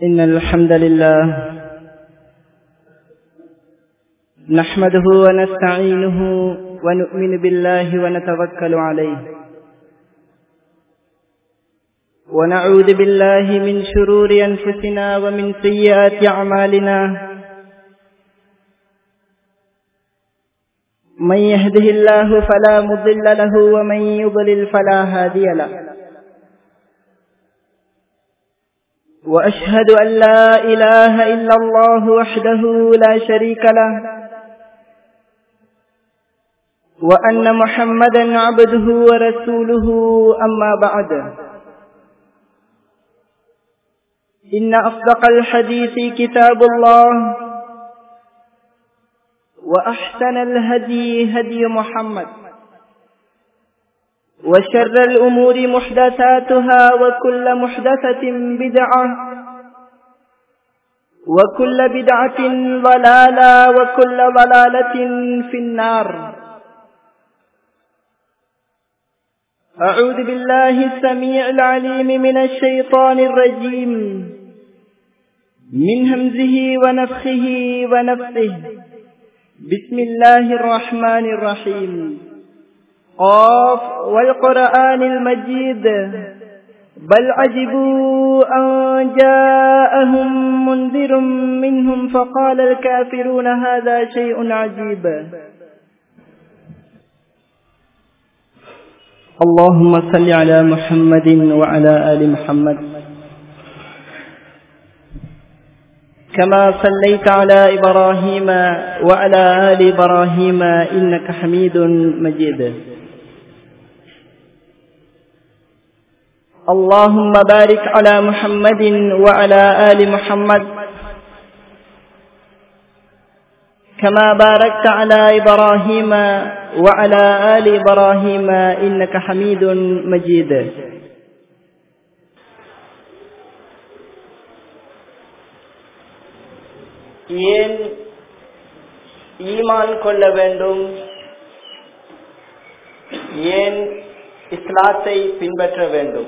إن الحمد لله نحمده ونستعينه ونؤمن بالله ونتوكل عليه ونعوذ بالله من شرور أنفسنا ومن سيئات أعمالنا من يهده الله فلا مضل له ومن يضلل فلا هادي له وأشهد أن لا إله إلا الله وحده لا شريك له وأن محمدا عبده ورسوله أما بعد إن أصدق الحديث كتاب الله وأحسن الهدي هدي محمد وشر الأمور محدثاتها وكل محدثة بدعة وكل بدعة ضلالة وكل ضلالة في النار أعوذ بالله السميع العليم من الشيطان الرجيم من همزه ونفخه ونفسه بسم الله الرحمن الرحيم قاف والقرآن المجيد بل عجبوا أن جاءهم منذر منهم فقال الكافرون هذا شيء عجيب اللهم صل على محمد وعلى آل محمد كما صليت على إبراهيم وعلى آل إبراهيم إنك حميد مجيد اللهم بارك على محمد وعلى آل محمد كما باركت على إبراهيم وعلى آل إبراهيم إنك حميد مجيد ஏன் ஈமான் கொள்ள வேண்டும் ஏன் இஸ்லாத்தை பின்பற்ற வேண்டும்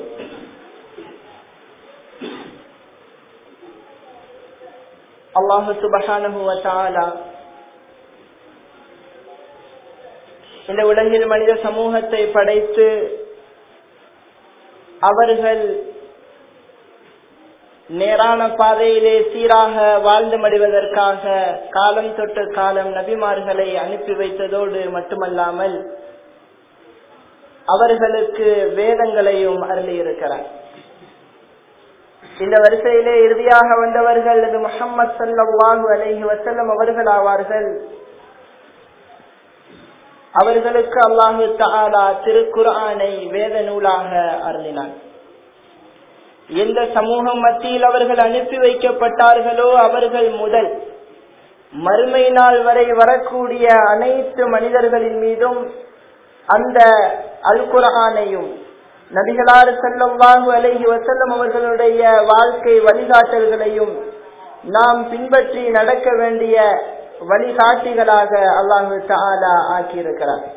அல்லாஹு சுபகானுவத்தாலா இந்த உலகில் மனித சமூகத்தை படைத்து அவர்கள் நேரான பாதையிலே சீராக வாழ்ந்து மடிவதற்காக காலம் தொட்டு காலம் நபிமார்களை அனுப்பி வைத்ததோடு மட்டுமல்லாமல் அவர்களுக்கு வேதங்களையும் அருளி இருக்கிறார் இந்த வரிசையிலே இறுதியாக வந்தவர்கள் அது முகம்மது சல்லாஹூ அலஹி வசல்லம் அவர்கள் ஆவார்கள் அவர்களுக்கு அல்லாஹு தாலா திருக்குரானை வேத நூலாக அருளினார் எந்த சமூகம் மத்தியில் அவர்கள் அனுப்பி வைக்கப்பட்டார்களோ அவர்கள் முதல் மறுமை நாள் வரை வரக்கூடிய அனைத்து மனிதர்களின் மீதும் அந்த அல் குரானையும் நபிகளாறு செல்லவாகு அலஹி வசல்லம் அவர்களுடைய வாழ்க்கை வழிகாட்டல்களையும் நாம் பின்பற்றி நடக்க வேண்டிய வழிகாட்டிகளாக அல்லாஹு தாலா ஆக்கியிருக்கிறார்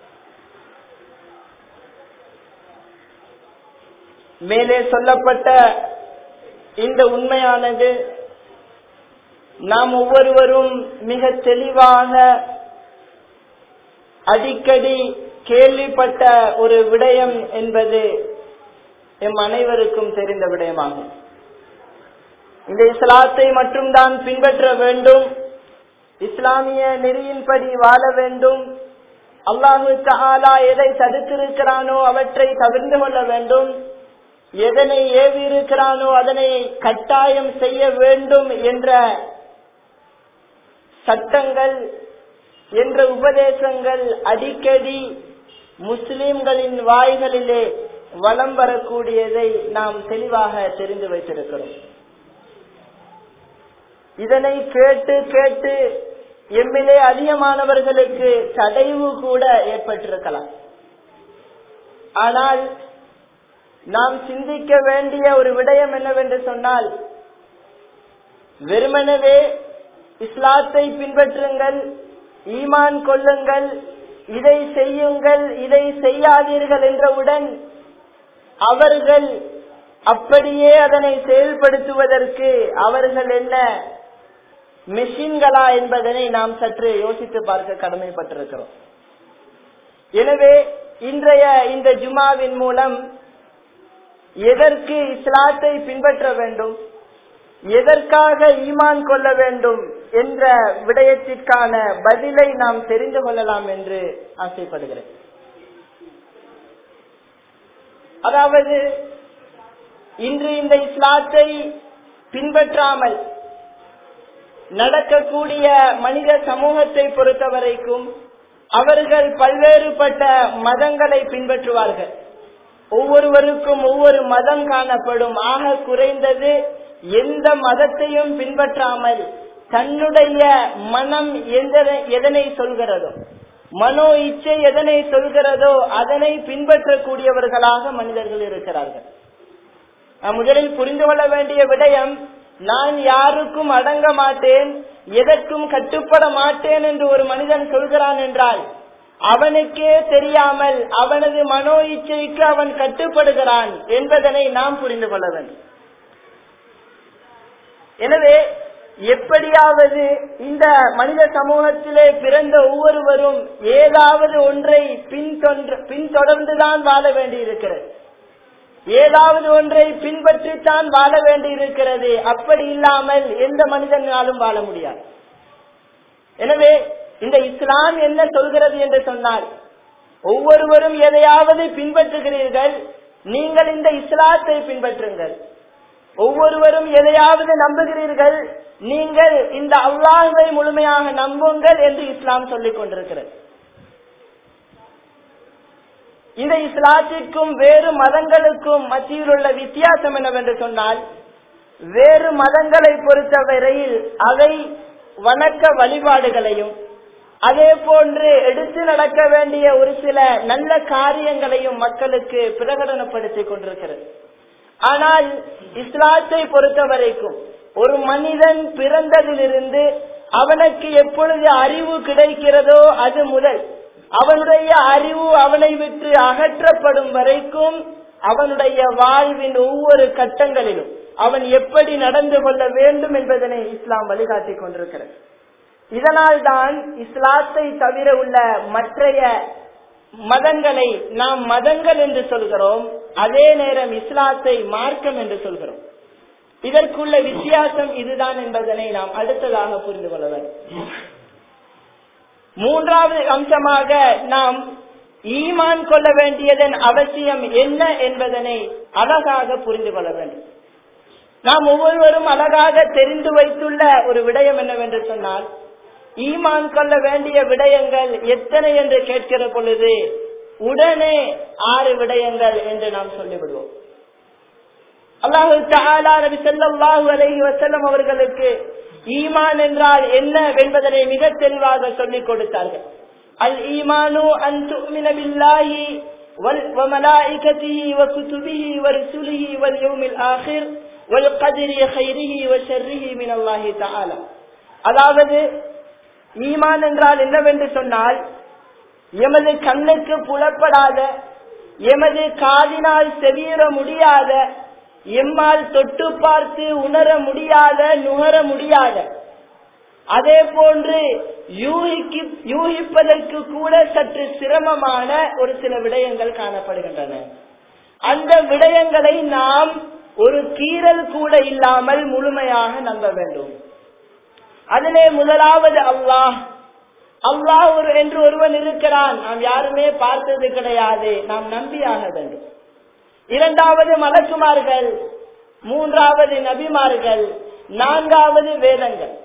மேலே சொல்லப்பட்ட இந்த உண்மையானது நாம் ஒவ்வொருவரும் மிக தெளிவாக அடிக்கடி கேள்விப்பட்ட ஒரு விடயம் என்பது எம் அனைவருக்கும் தெரிந்த விடயமாகும் இந்த இஸ்லாத்தை மட்டும்தான் பின்பற்ற வேண்டும் இஸ்லாமிய நெறியின்படி வாழ வேண்டும் அல்லாஹு தாலா எதை தடுத்திருக்கிறானோ அவற்றை தவிர்த்து கொள்ள வேண்டும் எதனை ஏவி இருக்கிறானோ அதனை கட்டாயம் செய்ய வேண்டும் என்ற சட்டங்கள் என்ற உபதேசங்கள் அடிக்கடி முஸ்லிம்களின் வாய்களிலே வலம் வரக்கூடியதை நாம் தெளிவாக தெரிந்து வைத்திருக்கிறோம் இதனை கேட்டு கேட்டு எம்மிலே அதிகமானவர்களுக்கு தடைவு கூட ஏற்பட்டிருக்கலாம் ஆனால் நாம் சிந்திக்க வேண்டிய ஒரு விடயம் என்னவென்று சொன்னால் வெறுமனவே இஸ்லாத்தை பின்பற்றுங்கள் ஈமான் கொள்ளுங்கள் இதை செய்யுங்கள் இதை செய்யாதீர்கள் என்றவுடன் அவர்கள் அப்படியே அதனை செயல்படுத்துவதற்கு அவர்கள் என்ன மெஷின்களா என்பதனை நாம் சற்று யோசித்து பார்க்க கடமைப்பட்டிருக்கிறோம் எனவே இன்றைய இந்த ஜுமாவின் மூலம் எதற்கு இஸ்லாத்தை பின்பற்ற வேண்டும் எதற்காக ஈமான் கொள்ள வேண்டும் என்ற விடயத்திற்கான பதிலை நாம் தெரிந்து கொள்ளலாம் என்று ஆசைப்படுகிறேன் அதாவது இன்று இந்த இஸ்லாத்தை பின்பற்றாமல் நடக்கக்கூடிய மனித சமூகத்தை பொறுத்தவரைக்கும் அவர்கள் பல்வேறுபட்ட மதங்களை பின்பற்றுவார்கள் ஒவ்வொருவருக்கும் ஒவ்வொரு மதம் காணப்படும் ஆக குறைந்தது எந்த மதத்தையும் பின்பற்றாமல் தன்னுடைய மனம் எதனை சொல்கிறதோ மனோ இச்சை எதனை சொல்கிறதோ அதனை பின்பற்றக்கூடியவர்களாக மனிதர்கள் இருக்கிறார்கள் முதலில் புரிந்து கொள்ள வேண்டிய விடயம் நான் யாருக்கும் அடங்க மாட்டேன் எதற்கும் கட்டுப்பட மாட்டேன் என்று ஒரு மனிதன் சொல்கிறான் என்றால் அவனுக்கே தெரியாமல் அவனது மனோ இச்சைக்கு அவன் கட்டுப்படுகிறான் என்பதனை நாம் புரிந்து கொள்ள வேண்டும் எனவே எப்படியாவது இந்த மனித சமூகத்திலே பிறந்த ஒவ்வொருவரும் ஏதாவது ஒன்றை பின்தொடர்ந்துதான் வாழ வேண்டியிருக்கிறது ஏதாவது ஒன்றை பின்பற்றித்தான் வாழ வேண்டியிருக்கிறது அப்படி இல்லாமல் எந்த மனிதனாலும் வாழ முடியாது எனவே இந்த இஸ்லாம் என்ன சொல்கிறது என்று சொன்னால் ஒவ்வொருவரும் எதையாவது பின்பற்றுகிறீர்கள் நீங்கள் இந்த இஸ்லாத்தை பின்பற்றுங்கள் ஒவ்வொருவரும் எதையாவது நம்புகிறீர்கள் நீங்கள் இந்த அல்லாஹுவை முழுமையாக நம்புங்கள் என்று இஸ்லாம் சொல்லிக் கொண்டிருக்கிறது இந்த இஸ்லாத்திற்கும் வேறு மதங்களுக்கும் மத்தியில் உள்ள வித்தியாசம் என்னவென்று சொன்னால் வேறு மதங்களை பொறுத்தவரையில் அவை வணக்க வழிபாடுகளையும் அதே போன்று எடுத்து நடக்க வேண்டிய ஒரு சில நல்ல காரியங்களையும் மக்களுக்கு பிரகடனப்படுத்திக் கொண்டிருக்கிறது ஆனால் இஸ்லாத்தை பொறுத்த வரைக்கும் ஒரு மனிதன் பிறந்ததிலிருந்து அவனுக்கு எப்பொழுது அறிவு கிடைக்கிறதோ அது முதல் அவனுடைய அறிவு அவனை விட்டு அகற்றப்படும் வரைக்கும் அவனுடைய வாழ்வின் ஒவ்வொரு கட்டங்களிலும் அவன் எப்படி நடந்து கொள்ள வேண்டும் என்பதனை இஸ்லாம் வழிகாட்டிக் கொண்டிருக்கிறது இதனால் தான் இஸ்லாத்தை தவிர உள்ள மற்றைய மதங்களை நாம் மதங்கள் என்று சொல்கிறோம் அதே நேரம் இஸ்லாத்தை மார்க்கம் என்று சொல்கிறோம் இதற்குள்ள வித்தியாசம் இதுதான் என்பதனை நாம் அடுத்ததாக புரிந்து கொள்ள வேண்டும் மூன்றாவது அம்சமாக நாம் ஈமான் கொள்ள வேண்டியதன் அவசியம் என்ன என்பதனை அழகாக புரிந்து கொள்ள வேண்டும் நாம் ஒவ்வொருவரும் அழகாக தெரிந்து வைத்துள்ள ஒரு விடயம் என்னவென்று சொன்னால் ஈமான் கொள்ள வேண்டிய விடயங்கள் எத்தனை என்று கேட்கிற பொழுது உடனே ஆறு விடயங்கள் என்று நாம் சொல்லிவிடுவோம் அல்லாஹு தஆலா நபி ஸல்லல்லாஹு அலைஹி வஸல்லம் அவர்களுக்கு ஈமான் என்றால் என்ன என்பதனை மிக தெளிவாக சொல்லிக் கொடுத்தார்கள் அல் ஈமானு அன் துமின பில்லாஹி وملائكته وكتبه ورسله واليوم الآخر والقدر خيره وشره من الله تعالى அதாவது ஈமான் என்றால் என்னவென்று சொன்னால் எமது கண்ணுக்கு புலப்படாத எமது காதினால் செவியற முடியாத எம்மால் தொட்டு பார்த்து உணர முடியாத நுகர முடியாத அதே போன்று யூகிக்கு யூகிப்பதற்கு கூட சற்று சிரமமான ஒரு சில விடயங்கள் காணப்படுகின்றன அந்த விடயங்களை நாம் ஒரு கீறல் கூட இல்லாமல் முழுமையாக நம்ப வேண்டும் அதிலே முதலாவது அல்லாஹ் அல்லாஹ் ஒரு என்று ஒருவன் இருக்கிறான் நாம் யாருமே பார்த்தது கிடையாது நாம் நம்பியாக வேண்டும் இரண்டாவது மலக்குமார்கள் மூன்றாவது நபிமார்கள் நான்காவது வேதங்கள்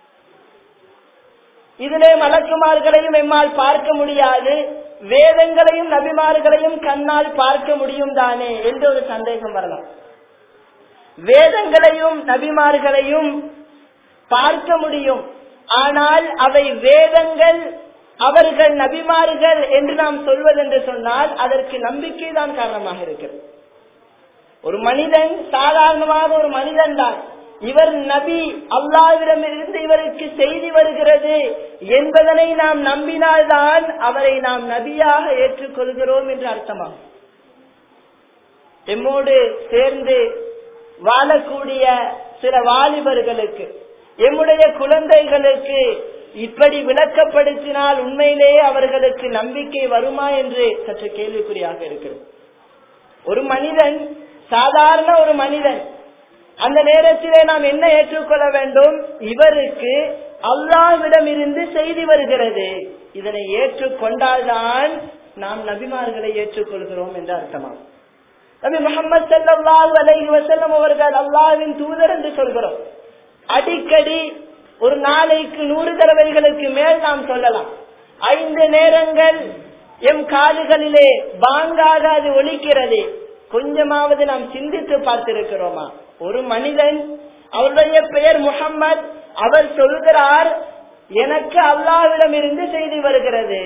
இதிலே மலக்குமார்களையும் எம்மால் பார்க்க முடியாது வேதங்களையும் நபிமார்களையும் கண்ணால் பார்க்க முடியும் தானே என்று ஒரு சந்தேகம் வரலாம் வேதங்களையும் நபிமார்களையும் பார்க்க முடியும் ஆனால் அவை வேதங்கள் அவர்கள் நபிமார்கள் என்று நாம் சொல்வதென்று சொன்னால் அதற்கு நம்பிக்கை தான் காரணமாக இருக்கிறது ஒரு மனிதன் சாதாரணமாக ஒரு மனிதன் தான் இவர் நபி அல்லாவிடமிருந்து இவருக்கு செய்தி வருகிறது என்பதனை நாம் நம்பினால்தான் அவரை நாம் நபியாக ஏற்றுக்கொள்கிறோம் என்று அர்த்தமாகும் எம்மோடு சேர்ந்து வாழக்கூடிய சில வாலிபர்களுக்கு எம்முடைய குழந்தைகளுக்கு இப்படி விளக்கப்படுத்தினால் உண்மையிலேயே அவர்களுக்கு நம்பிக்கை வருமா என்று சற்று கேள்விக்குறியாக இருக்கிறது ஒரு மனிதன் சாதாரண ஒரு மனிதன் அந்த நேரத்திலே நாம் என்ன ஏற்றுக்கொள்ள வேண்டும் இவருக்கு அல்லாவிடம் இருந்து செய்தி வருகிறது இதனை ஏற்றுக்கொண்டால்தான் நாம் நபிமார்களை ஏற்றுக்கொள்கிறோம் என்று அர்த்தமாகும் நபி முகமது சல்லாஹூ அலைஹி வசல்லம் அவர்கள் அல்லாவின் தூதர் என்று சொல்கிறோம் அடிக்கடி ஒரு நாளைக்கு நூறு தடவைகளுக்கு மேல் நாம் சொல்லலாம் ஐந்து நேரங்கள் எம் காதுகளிலே பாங்காக அது ஒலிக்கிறது கொஞ்சமாவது நாம் சிந்தித்து பார்த்திருக்கிறோமா ஒரு மனிதன் அவருடைய பெயர் முகம்மது அவர் சொல்கிறார் எனக்கு அல்லாவிடம் இருந்து செய்தி வருகிறது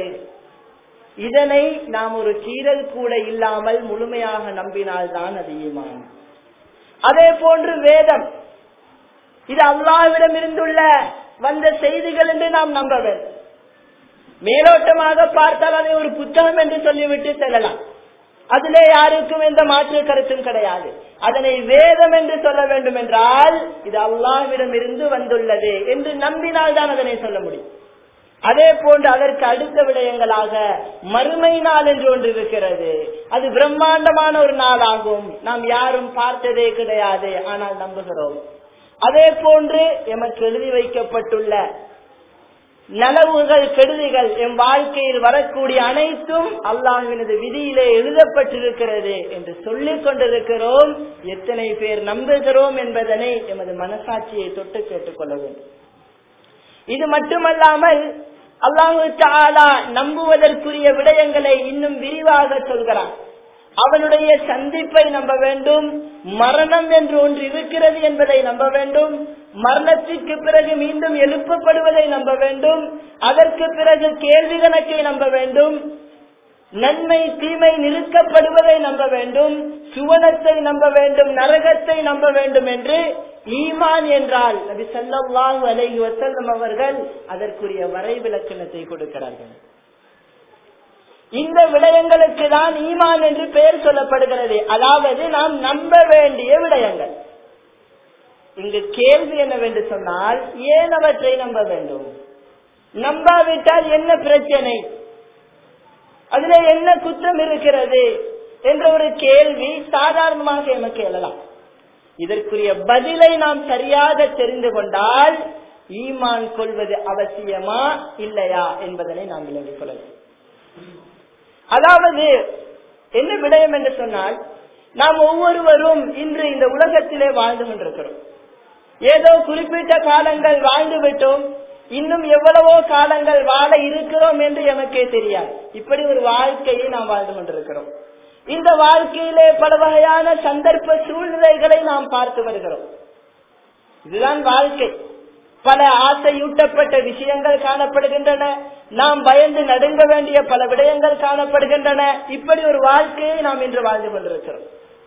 இதனை நாம் ஒரு கீரல் கூட இல்லாமல் முழுமையாக நம்பினால்தான் அது ஈமான் அதே போன்று வேதம் இது அல்லாவிடம் இருந்துள்ள வந்த செய்திகள் என்று நாம் நம்ப வேண்டும் மேலோட்டமாக பார்த்தால் அதை ஒரு புத்தகம் என்று சொல்லிவிட்டு செல்லலாம் அதிலே யாருக்கும் எந்த மாற்று கருத்தும் கிடையாது அதனை வேதம் என்று சொல்ல வேண்டும் என்றால் இது அல்லாவிடம் இருந்து வந்துள்ளது என்று நம்பினால் தான் அதனை சொல்ல முடியும் அதே போன்று அதற்கு அடுத்த விடயங்களாக மறுமை நாள் என்று ஒன்று இருக்கிறது அது பிரம்மாண்டமான ஒரு நாள் ஆகும் நாம் யாரும் பார்த்ததே கிடையாது ஆனால் நம்புகிறோம் அதே போன்று எமக்கு எழுதி வைக்கப்பட்டுள்ள நலவுகள் கெடுதிகள் என் வாழ்க்கையில் வரக்கூடிய அனைத்தும் அல்லாஹினது விதியிலே எழுதப்பட்டிருக்கிறது என்று சொல்லிக் கொண்டிருக்கிறோம் எத்தனை பேர் நம்புகிறோம் என்பதனை எமது மனசாட்சியை தொட்டு கேட்டுக்கொள்ள வேண்டும் இது மட்டுமல்லாமல் அல்லாஹு தாலா நம்புவதற்குரிய விடயங்களை இன்னும் விரிவாக சொல்கிறான் அவனுடைய சந்திப்பை நம்ப வேண்டும் மரணம் என்று ஒன்று இருக்கிறது என்பதை நம்ப வேண்டும் மரணத்திற்கு பிறகு மீண்டும் எழுப்பப்படுவதை நம்ப வேண்டும் அதற்கு பிறகு கேள்வி கணக்கை நம்ப வேண்டும் நன்மை தீமை நிறுத்தப்படுவதை நம்ப வேண்டும் சுவனத்தை நம்ப வேண்டும் நரகத்தை நம்ப வேண்டும் என்று ஈமான் என்றால் நபி சல்லாஹூ அலைஹி வசல்லம் அவர்கள் அதற்குரிய வரைவிலக்கணத்தை கொடுக்கிறார்கள் இந்த விடயங்களுக்கு தான் ஈமான் என்று பெயர் சொல்லப்படுகிறது அதாவது நாம் நம்ப வேண்டிய விடயங்கள் இங்கு கேள்வி என்னவென்று சொன்னால் ஏன் அவற்றை நம்ப வேண்டும் நம்பாவிட்டால் என்ன பிரச்சனை அதுல என்ன குற்றம் இருக்கிறது என்ற ஒரு கேள்வி சாதாரணமாக எமக்கு எழலாம் இதற்குரிய பதிலை நாம் சரியாக தெரிந்து கொண்டால் ஈமான் கொள்வது அவசியமா இல்லையா என்பதனை நாம் விளங்கிக் கொள்ளலாம் அதாவது என்ன விடயம் என்று சொன்னால் நாம் ஒவ்வொருவரும் இன்று இந்த உலகத்திலே வாழ்ந்து கொண்டிருக்கிறோம் ஏதோ குறிப்பிட்ட காலங்கள் வாழ்ந்து விட்டோம் இன்னும் எவ்வளவோ காலங்கள் வாழ இருக்கிறோம் என்று எமக்கே தெரியாது இப்படி ஒரு வாழ்க்கையை நாம் வாழ்ந்து கொண்டிருக்கிறோம் இந்த வாழ்க்கையிலே பல வகையான சந்தர்ப்ப சூழ்நிலைகளை நாம் பார்த்து வருகிறோம் இதுதான் வாழ்க்கை பல ஆசையூட்டப்பட்ட விஷயங்கள் காணப்படுகின்றன நாம் பயந்து நடுங்க வேண்டிய பல விடயங்கள் காணப்படுகின்றன இப்படி ஒரு வாழ்க்கையை நாம் இன்று வாழ்ந்து கொண்டிருக்கிறோம்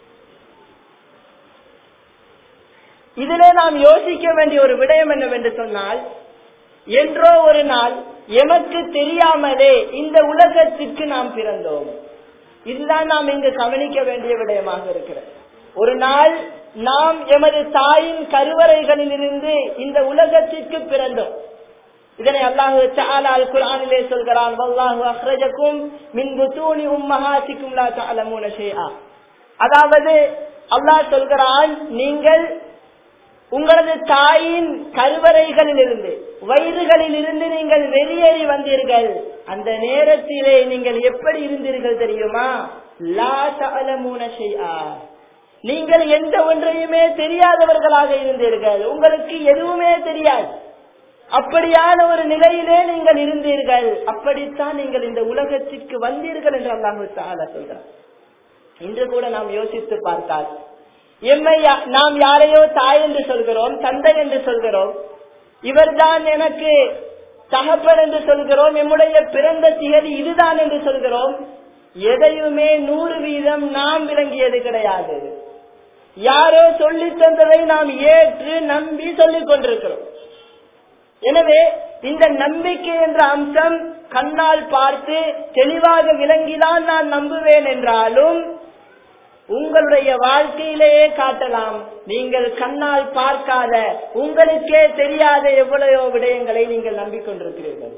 இதிலே நாம் யோசிக்க வேண்டிய ஒரு விடயம் என்னவென்று சொன்னால் என்றோ ஒரு நாள் எமக்கு தெரியாமலே இந்த உலகத்திற்கு நாம் பிறந்தோம் இதுதான் நாம் இங்கு கவனிக்க வேண்டிய விடயமாக இருக்கிறது ஒரு நாள் நாம் எமது தாயின் கருவறைகளில் இருந்து இந்த உலகத்திற்கு பிறந்தோம் இதனை அல்லாஹு அல் குரானிலே சொல்கிறான் வல்லாஹு அஹ்ரஜக்கும் மின் புத்தூனி உம்மஹாசிக்கும் லா தஅலமூன ஷைஆ அதாவது அல்லாஹ் சொல்கிறான் நீங்கள் உங்களது தாயின் கருவறைகளில் இருந்து வயிறுகளில் இருந்து நீங்கள் வெளியேறி வந்தீர்கள் அந்த நேரத்திலே நீங்கள் எப்படி இருந்தீர்கள் தெரியுமா லா தஅலமூன ஷைஆ நீங்கள் எந்த ஒன்றையுமே தெரியாதவர்களாக இருந்தீர்கள் உங்களுக்கு எதுவுமே தெரியாது அப்படியான ஒரு நிலையிலே நீங்கள் இருந்தீர்கள் அப்படித்தான் நீங்கள் இந்த உலகத்திற்கு வந்தீர்கள் என்று அல்லாஹு தாலா சொல்றார் இன்று கூட நாம் யோசித்து பார்த்தால் எம்மை நாம் யாரையோ தாய் என்று சொல்கிறோம் தந்தை என்று சொல்கிறோம் இவர்தான் எனக்கு தகப்பன் என்று சொல்கிறோம் எம்முடைய பிறந்த திகதி இதுதான் என்று சொல்கிறோம் எதையுமே நூறு வீதம் நாம் விளங்கியது கிடையாது யாரோ சொல்லி தந்ததை நாம் ஏற்று நம்பி சொல்லிக் கொண்டிருக்கிறோம் எனவே இந்த நம்பிக்கை என்ற அம்சம் கண்ணால் பார்த்து தெளிவாக விளங்கிதான் நான் நம்புவேன் என்றாலும் உங்களுடைய வாழ்க்கையிலேயே காட்டலாம் நீங்கள் கண்ணால் பார்க்காத உங்களுக்கே தெரியாத எவ்வளவோ விடயங்களை நீங்கள் நம்பிக்கொண்டிருக்கிறீர்கள்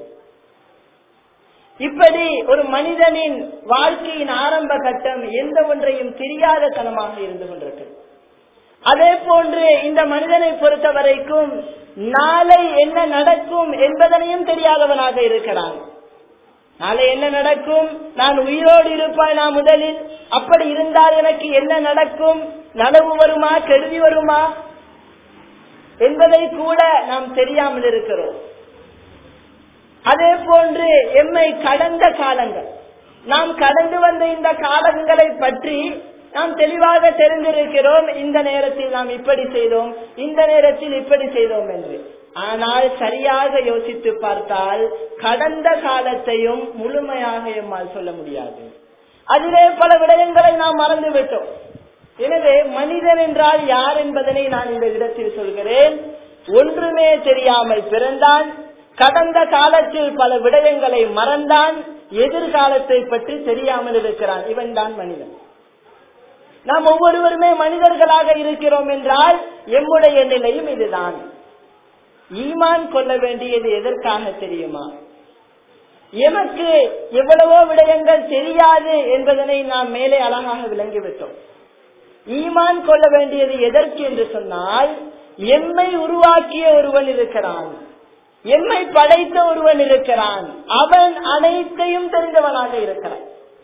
இப்படி ஒரு மனிதனின் வாழ்க்கையின் ஆரம்ப கட்டம் எந்த ஒன்றையும் தெரியாத தனமாக இருந்து கொண்டிருக்கிறது அதே போன்று இந்த மனிதனை பொறுத்த வரைக்கும் நாளை என்ன நடக்கும் என்பதனையும் தெரியாதவனாக இருக்கிறான் நாளை என்ன நடக்கும் நான் உயிரோடு இருப்பாய் நான் முதலில் அப்படி இருந்தால் எனக்கு என்ன நடக்கும் நனவு வருமா கெடுதி வருமா என்பதை கூட நாம் தெரியாமல் இருக்கிறோம் அதே போன்று எம்மை கடந்த காலங்கள் நாம் கடந்து வந்த இந்த காலங்களை பற்றி நாம் தெளிவாக தெரிந்திருக்கிறோம் இந்த நேரத்தில் நாம் இப்படி செய்தோம் இந்த நேரத்தில் இப்படி செய்தோம் என்று ஆனால் சரியாக யோசித்து பார்த்தால் கடந்த காலத்தையும் முழுமையாக எம்மால் சொல்ல முடியாது அதிலே பல விடயங்களை நாம் மறந்து விட்டோம் எனவே மனிதன் என்றால் யார் என்பதனை நான் இந்த இடத்தில் சொல்கிறேன் ஒன்றுமே தெரியாமல் பிறந்தான் கடந்த காலத்தில் பல விடயங்களை மறந்தான் எதிர்காலத்தை பற்றி தெரியாமல் இருக்கிறான் இவன் தான் மனிதன் நாம் ஒவ்வொருவருமே மனிதர்களாக இருக்கிறோம் என்றால் எம்முடைய நிலையும் இதுதான் ஈமான் கொள்ள வேண்டியது எதற்காக தெரியுமா எமக்கு எவ்வளவோ விடயங்கள் தெரியாது என்பதனை நாம் மேலே அழகாக விளங்கிவிட்டோம் ஈமான் கொள்ள வேண்டியது எதற்கு என்று சொன்னால் எம்மை உருவாக்கிய ஒருவன் இருக்கிறான் எம்மை படைத்த ஒருவன் இருக்கிறான் அவன் அனைத்தையும் தெரிந்தவனாக இருக்கிறான்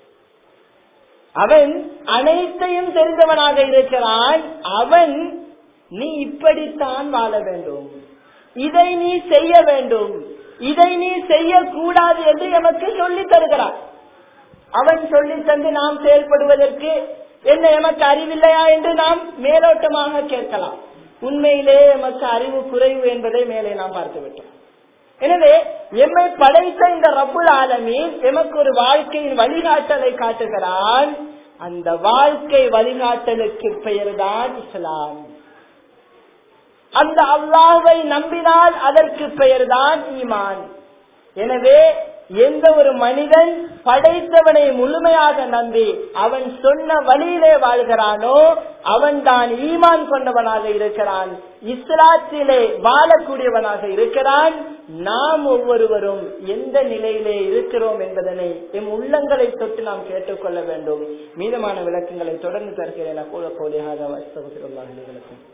அவன் அனைத்தையும் தெரிந்தவனாக இருக்கிறான் அவன் நீ இப்படித்தான் வாழ வேண்டும் இதை நீ செய்ய வேண்டும் இதை நீ செய்யக்கூடாது என்று எமக்கு சொல்லி தருகிறான் அவன் சொல்லி தந்து நாம் செயல்படுவதற்கு என்ன எமக்கு அறிவில்லையா என்று நாம் மேலோட்டமாக கேட்கலாம் உண்மையிலே எமக்கு அறிவு குறைவு என்பதை மேலே நாம் பார்த்து விட்டோம் எனவே எம்மை படைத்த இந்த ரப்புல் ஆலமீன் எமக்கு ஒரு வாழ்க்கையின் வழிகாட்டலை காட்டுகிறான் அந்த வாழ்க்கை வழிகாட்டலுக்கு பெயர்தான் இஸ்லாம் அந்த அல்லாஹை நம்பினால் அதற்கு பெயர்தான் ஈமான் எனவே எந்த ஒரு மனிதன் படைத்தவனை முழுமையாக நம்பி அவன் சொன்ன வழியிலே வாழ்கிறானோ அவன் தான் ஈமான் கொண்டவனாக இருக்கிறான் இஸ்லாத்திலே வாழக்கூடியவனாக இருக்கிறான் நாம் ஒவ்வொருவரும் எந்த நிலையிலே இருக்கிறோம் என்பதனை எம் உள்ளங்களை தொட்டு நாம் கேட்டுக்கொள்ள வேண்டும் மீதமான விளக்கங்களை தொடர்ந்து தருகிறேன் அப்போது போலியாக விளக்கம்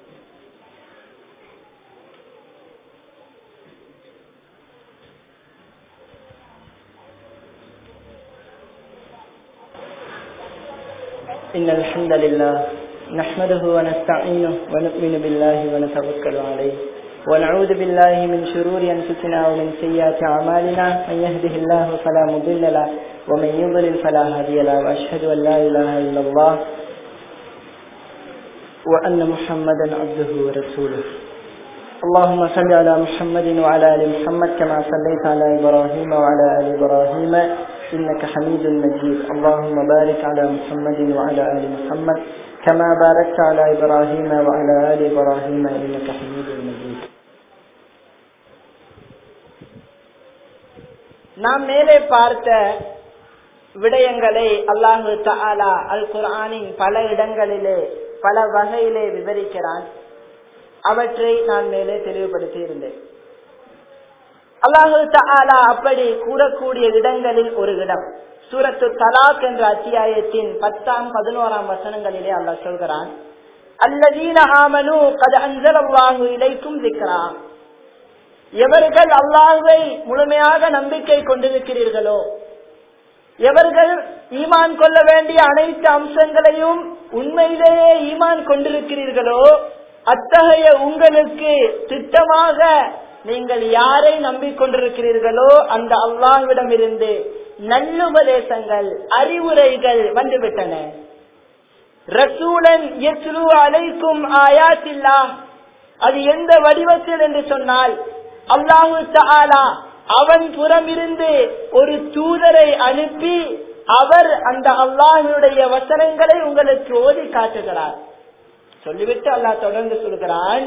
إن الحمد لله نحمده ونستعينه ونؤمن بالله ونتوكل عليه ونعوذ بالله من شرور أنفسنا ومن سيئات أعمالنا من يهده الله فلا مضل له ومن يضلل فلا هادي له وأشهد أن لا إله إلا الله وأن محمدا عبده ورسوله اللهم صل على محمد وعلى آل محمد كما صليت على إبراهيم وعلى آل إبراهيم إنك حميد مجيد اللهم بارك على محمد وعلى آل محمد كما باركت على إبراهيم وعلى آل إبراهيم إنك حميد مجيد நாம் மேலே பார்த்த விடயங்களை அல்லாஹு தாலா அல் குர்ஆனின் பல இடங்களிலே பல வகையிலே விவரிக்கிறான் அவற்றை நான் மேலே தெளிவுபடுத்தி இருந்தேன் அல்லாஹு தாலா அப்படி கூறக்கூடிய இடங்களில் ஒரு இடம் சூரத்து தலாக் என்ற அத்தியாயத்தின் பத்தாம் பதினோராம் வசனங்களிலே அல்லாஹ் சொல்கிறான் அல்லதீன ஆமனு கது அஞ்சலவாகு இலைக்கும் திக்ரா எவர்கள் அல்லாஹுவை முழுமையாக நம்பிக்கை கொண்டிருக்கிறீர்களோ எவர்கள் ஈமான் கொள்ள வேண்டிய அனைத்து அம்சங்களையும் உண்மையிலேயே ஈமான் கொண்டிருக்கிறீர்களோ அத்தகைய உங்களுக்கு திட்டமாக நீங்கள் யாரை நம்பிக்கொண்டிருக்கிறீர்களோ அந்த அல்லாஹ்விடம் இருந்து நல்லுபதேசங்கள் அறிவுரைகள் வந்துவிட்டன ரசூலன் எஸ்ரு அலைக்கும் ஆயாத்தில்லா அது எந்த வடிவத்தில் என்று சொன்னால் அல்லாஹு தாலா அவன் புறமிருந்து ஒரு தூதரை அனுப்பி அவர் அந்த அல்லாஹனுடைய வசனங்களை உங்களுக்கு ஓதி காட்டுகிறார் சொல்லிவிட்டு அல்லாஹ் தொடர்ந்து சொல்கிறான்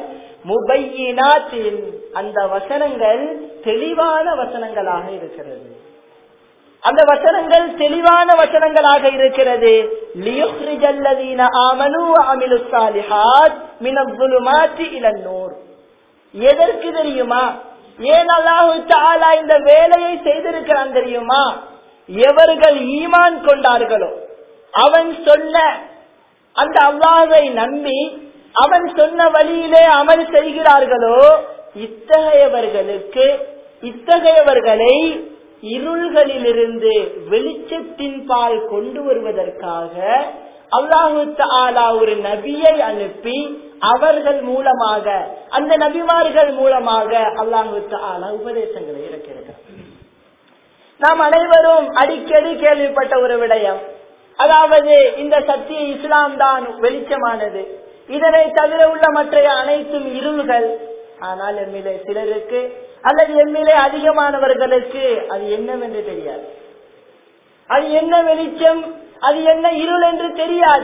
முபையினாத்தின் அந்த வசனங்கள் தெளிவான வசனங்களாக இருக்கிறது அந்த வசனங்கள் தெளிவான வசனங்களாக இருக்கிறது லியுஹ்ரிஜல்லதீன ஆமனு அமிலு சாலிஹாத் மினல் இளநூர் எதற்கு தெரியுமா ஏன் அல்லாஹு தாலா இந்த வேலையை செய்திருக்கிறான் தெரியுமா எவர்கள் ஈமான் கொண்டார்களோ அவன் சொன்ன அந்த அல்லாஹை நம்பி அவன் சொன்ன வழியிலே அமல் செய்கிறார்களோ இத்தகையவர்களுக்கு இத்தகையவர்களை இருள்களிலிருந்து வெளிச்சத்தின் பால் கொண்டு வருவதற்காக அல்லாஹு தாலா ஒரு நபியை அனுப்பி அவர்கள் மூலமாக அந்த நபிமார்கள் மூலமாக அல்லாஹு தாலா உபதேசங்களை இருக்கிறார் நாம் அனைவரும் அடிக்கடி கேள்விப்பட்ட ஒரு விடயம் அதாவது இந்த சத்திய இஸ்லாம் தான் வெளிச்சமானது இதனை தவிர உள்ள மற்ற அனைத்தும் இருள்கள் ஆனால் எம்மிலே சிலருக்கு அல்லது எம்மிலே அதிகமானவர்களுக்கு அது என்னவென்று தெரியாது அது என்ன வெளிச்சம் அது என்ன இருள் என்று தெரியாது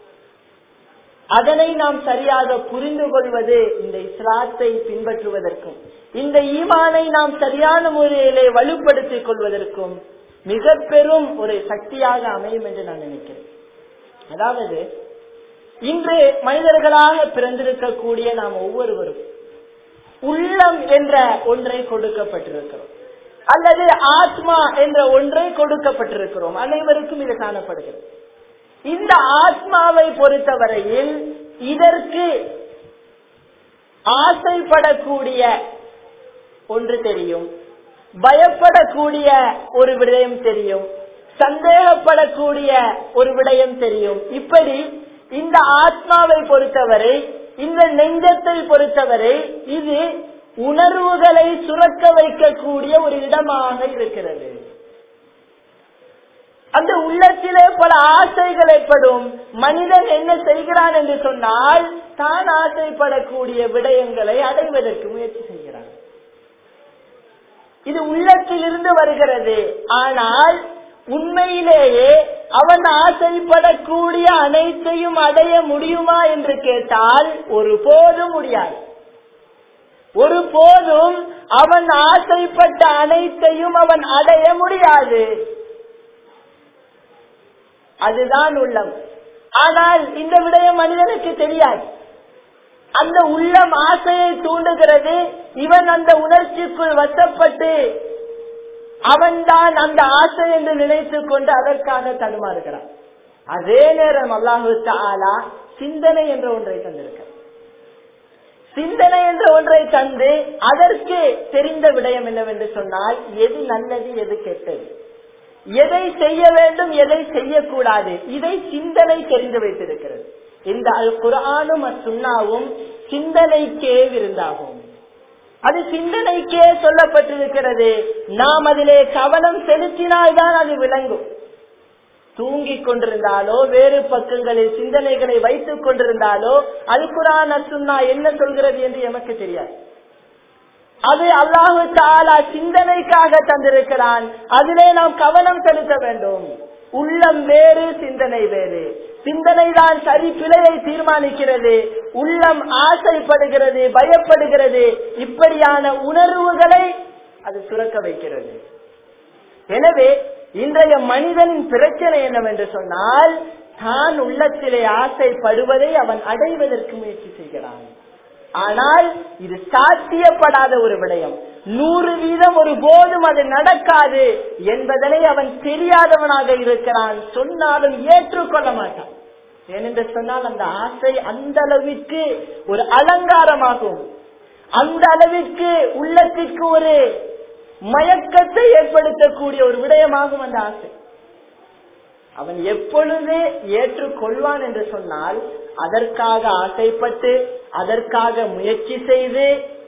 அதனை நாம் சரியாக புரிந்து கொள்வது இந்த இஸ்லாத்தை பின்பற்றுவதற்கும் இந்த ஈமானை நாம் சரியான முறையிலே வலுப்படுத்திக் கொள்வதற்கும் மிக பெரும் ஒரு சக்தியாக அமையும் என்று நான் நினைக்கிறேன் அதாவது இன்று மனிதர்களாக பிறந்திருக்கக்கூடிய நாம் ஒவ்வொருவரும் உள்ளம் என்ற ஒன்றை கொடுக்கப்பட்டிருக்கிறோம் அல்லது ஆத்மா என்ற ஒன்றை கொடுக்கப்பட்டிருக்கிறோம் அனைவருக்கும் இது காணப்படுகிறது இந்த ஆத்மாவை பொறுத்தவரையில் இதற்கு ஆசைப்படக்கூடிய ஒன்று தெரியும் பயப்படக்கூடிய ஒரு விடயம் தெரியும் சந்தேகப்படக்கூடிய ஒரு விடயம் தெரியும் இப்படி இந்த ஆத்மாவை பொறுத்தவரை இந்த நெஞ்சத்தை பொறுத்தவரை இது உணர்வுகளை சுரக்க வைக்கக்கூடிய ஒரு இடமாக இருக்கிறது அந்த உள்ளத்திலே பல ஆசைகள் ஏற்படும் மனிதன் என்ன செய்கிறான் என்று சொன்னால் தான் ஆசைப்படக்கூடிய விடயங்களை அடைவதற்கு முயற்சி செய்கிறான் இது உள்ளத்திலிருந்து வருகிறது ஆனால் உண்மையிலேயே அவன் ஆசைப்படக்கூடிய அனைத்தையும் அடைய முடியுமா என்று கேட்டால் ஒரு போதும் முடியாது ஒரு போதும் அவன் ஆசைப்பட்ட அனைத்தையும் அவன் அடைய முடியாது அதுதான் உள்ளம் ஆனால் இந்த விடயம் மனிதனுக்கு தெரியாது அந்த உள்ளம் ஆசையை தூண்டுகிறது இவன் அந்த உணர்ச்சிக்குள் வசப்பட்டு அவன்தான் அந்த ஆசை என்று நினைத்துக் கொண்டு அதற்காக தடுமாறுகிறான் அதே நேரம் அல்லாஹு தாலா சிந்தனை என்ற ஒன்றை தந்திருக்க சிந்தனை என்ற ஒன்றை தந்து அதற்கு தெரிந்த விடயம் என்னவென்று சொன்னால் எது நல்லது எது கெட்டது எதை செய்ய வேண்டும் எதை செய்யக்கூடாது இதை சிந்தனை தெரிந்து வைத்திருக்கிறது இந்த அல் குரானும் சுண்ணாவும் சிந்தனைக்கே விருந்தாகும் அது சிந்தனைக்கே சொல்லப்பட்டிருக்கிறது நாம் அதிலே கவனம் செலுத்தினால்தான் அது விளங்கும் தூங்கிக் கொண்டிருந்தாலோ வேறு பக்கங்களில் சிந்தனைகளை வைத்துக் கொண்டிருந்தாலோ அல் குரான் சுண்ணா என்ன சொல்கிறது என்று எமக்கு தெரியாது அது அல்லாஹு தாலா சிந்தனைக்காக தந்திருக்கிறான் அதிலே நாம் கவனம் செலுத்த வேண்டும் உள்ளம் வேறு சிந்தனை வேறு சிந்தனை தான் சரி பிழையை தீர்மானிக்கிறது உள்ளம் ஆசைப்படுகிறது பயப்படுகிறது இப்படியான உணர்வுகளை அது சுரக்க வைக்கிறது எனவே இன்றைய மனிதனின் பிரச்சனை என்னவென்று சொன்னால் தான் உள்ளத்திலே ஆசைப்படுவதை அவன் அடைவதற்கு முயற்சி செய்கிறான் ஆனால் இது சாத்தியப்படாத ஒரு விடயம் நூறு வீதம் ஒரு போதும் அது நடக்காது என்பதனை அவன் தெரியாதவனாக இருக்கிறான் சொன்னாலும் ஏற்றுக்கொள்ள மாட்டான் ஏனென்று சொன்னால் அந்த ஆசை அந்த அளவிற்கு ஒரு அலங்காரமாகும் அந்த அளவிற்கு உள்ளத்திற்கு ஒரு மயக்கத்தை ஏற்படுத்தக்கூடிய ஒரு விடயமாகும் அந்த ஆசை அவன் எப்பொழுது ஏற்றுக்கொள்வான் என்று சொன்னால் அதற்காக ஆசைப்பட்டு அதற்காக முயற்சி செய்து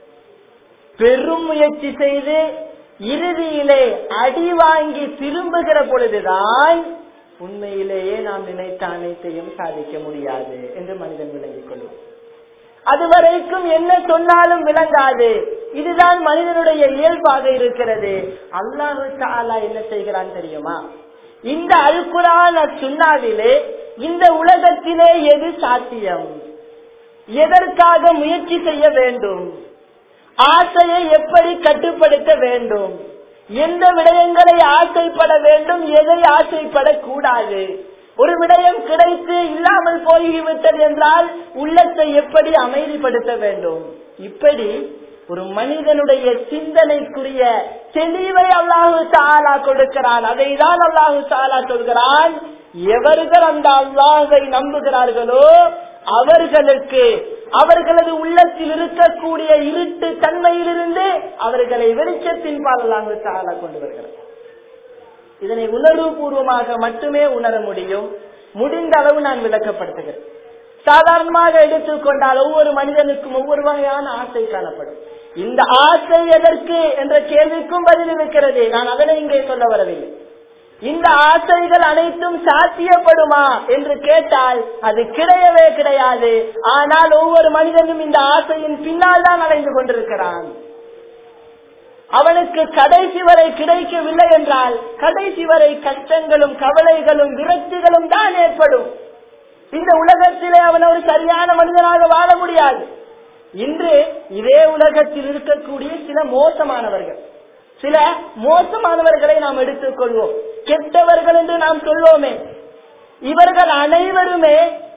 பெரும் முயற்சி செய்து இறுதியிலே அடி வாங்கி திரும்புகிற பொழுதுதான் உண்மையிலேயே நாம் நினைத்த அனைத்தையும் சாதிக்க முடியாது என்று மனிதன் விளங்கிக் கொள்ளும் அதுவரைக்கும் என்ன சொன்னாலும் விளங்காது இதுதான் மனிதனுடைய இயல்பாக இருக்கிறது அல்லாஹு தாலா என்ன செய்கிறான் தெரியுமா இந்த அல்குரான சுண்ணாவிலே இந்த உலகத்திலே எது சாத்தியம் எதற்காக முயற்சி செய்ய வேண்டும் ஆசையை எப்படி கட்டுப்படுத்த வேண்டும் எந்த விடயங்களை ஆசைப்பட வேண்டும் எதை ஆசைப்படக்கூடாது ஒரு விடயம் கிடைத்து இல்லாமல் போய்விட்டது என்றால் உள்ளத்தை எப்படி அமைதிப்படுத்த வேண்டும் இப்படி ஒரு மனிதனுடைய சிந்தனைக்குரிய தெளிவை அல்லாஹு தாலா கொடுக்கிறான் அதை தான் அல்லாஹு தாலா சொல்கிறான் எவர்கள் அந்த அல்லாஹை நம்புகிறார்களோ அவர்களுக்கு அவர்களது உள்ளத்தில் இருக்கக்கூடிய இருட்டு தன்மையிலிருந்து அவர்களை வெளிச்சத்தின் பால் அல்லாஹு தாலா கொண்டு வருகிறார் இதனை உணர்வுபூர்வமாக மட்டுமே உணர முடியும் முடிந்த அளவு நான் விளக்கப்படுத்துகிறேன் சாதாரணமாக எடுத்துக்கொண்டால் ஒவ்வொரு மனிதனுக்கும் ஒவ்வொரு வகையான ஆசை காணப்படும் இந்த ஆசை எதற்கு என்ற கேள்விக்கும் பதில் இருக்கிறது நான் அதனை இங்கே சொல்ல வரவில்லை இந்த ஆசைகள் அனைத்தும் சாத்தியப்படுமா என்று கேட்டால் அது கிடையவே கிடையாது ஆனால் ஒவ்வொரு மனிதனும் இந்த ஆசையின் பின்னால் தான் அலைந்து கொண்டிருக்கிறான் அவனுக்கு கடைசி வரை கிடைக்கவில்லை என்றால் கடைசி வரை கஷ்டங்களும் கவலைகளும் விரக்திகளும் தான் ஏற்படும் இந்த உலகத்திலே அவன் ஒரு சரியான மனிதனாக வாழ முடியாது இன்று இதே உலகத்தில் இருக்கக்கூடிய சில மோசமானவர்கள் சில மோசமானவர்களை நாம் எடுத்துக்கொள்வோம் கெட்டவர்கள் என்று நாம் சொல்வோமே இவர்கள் அனைவருமே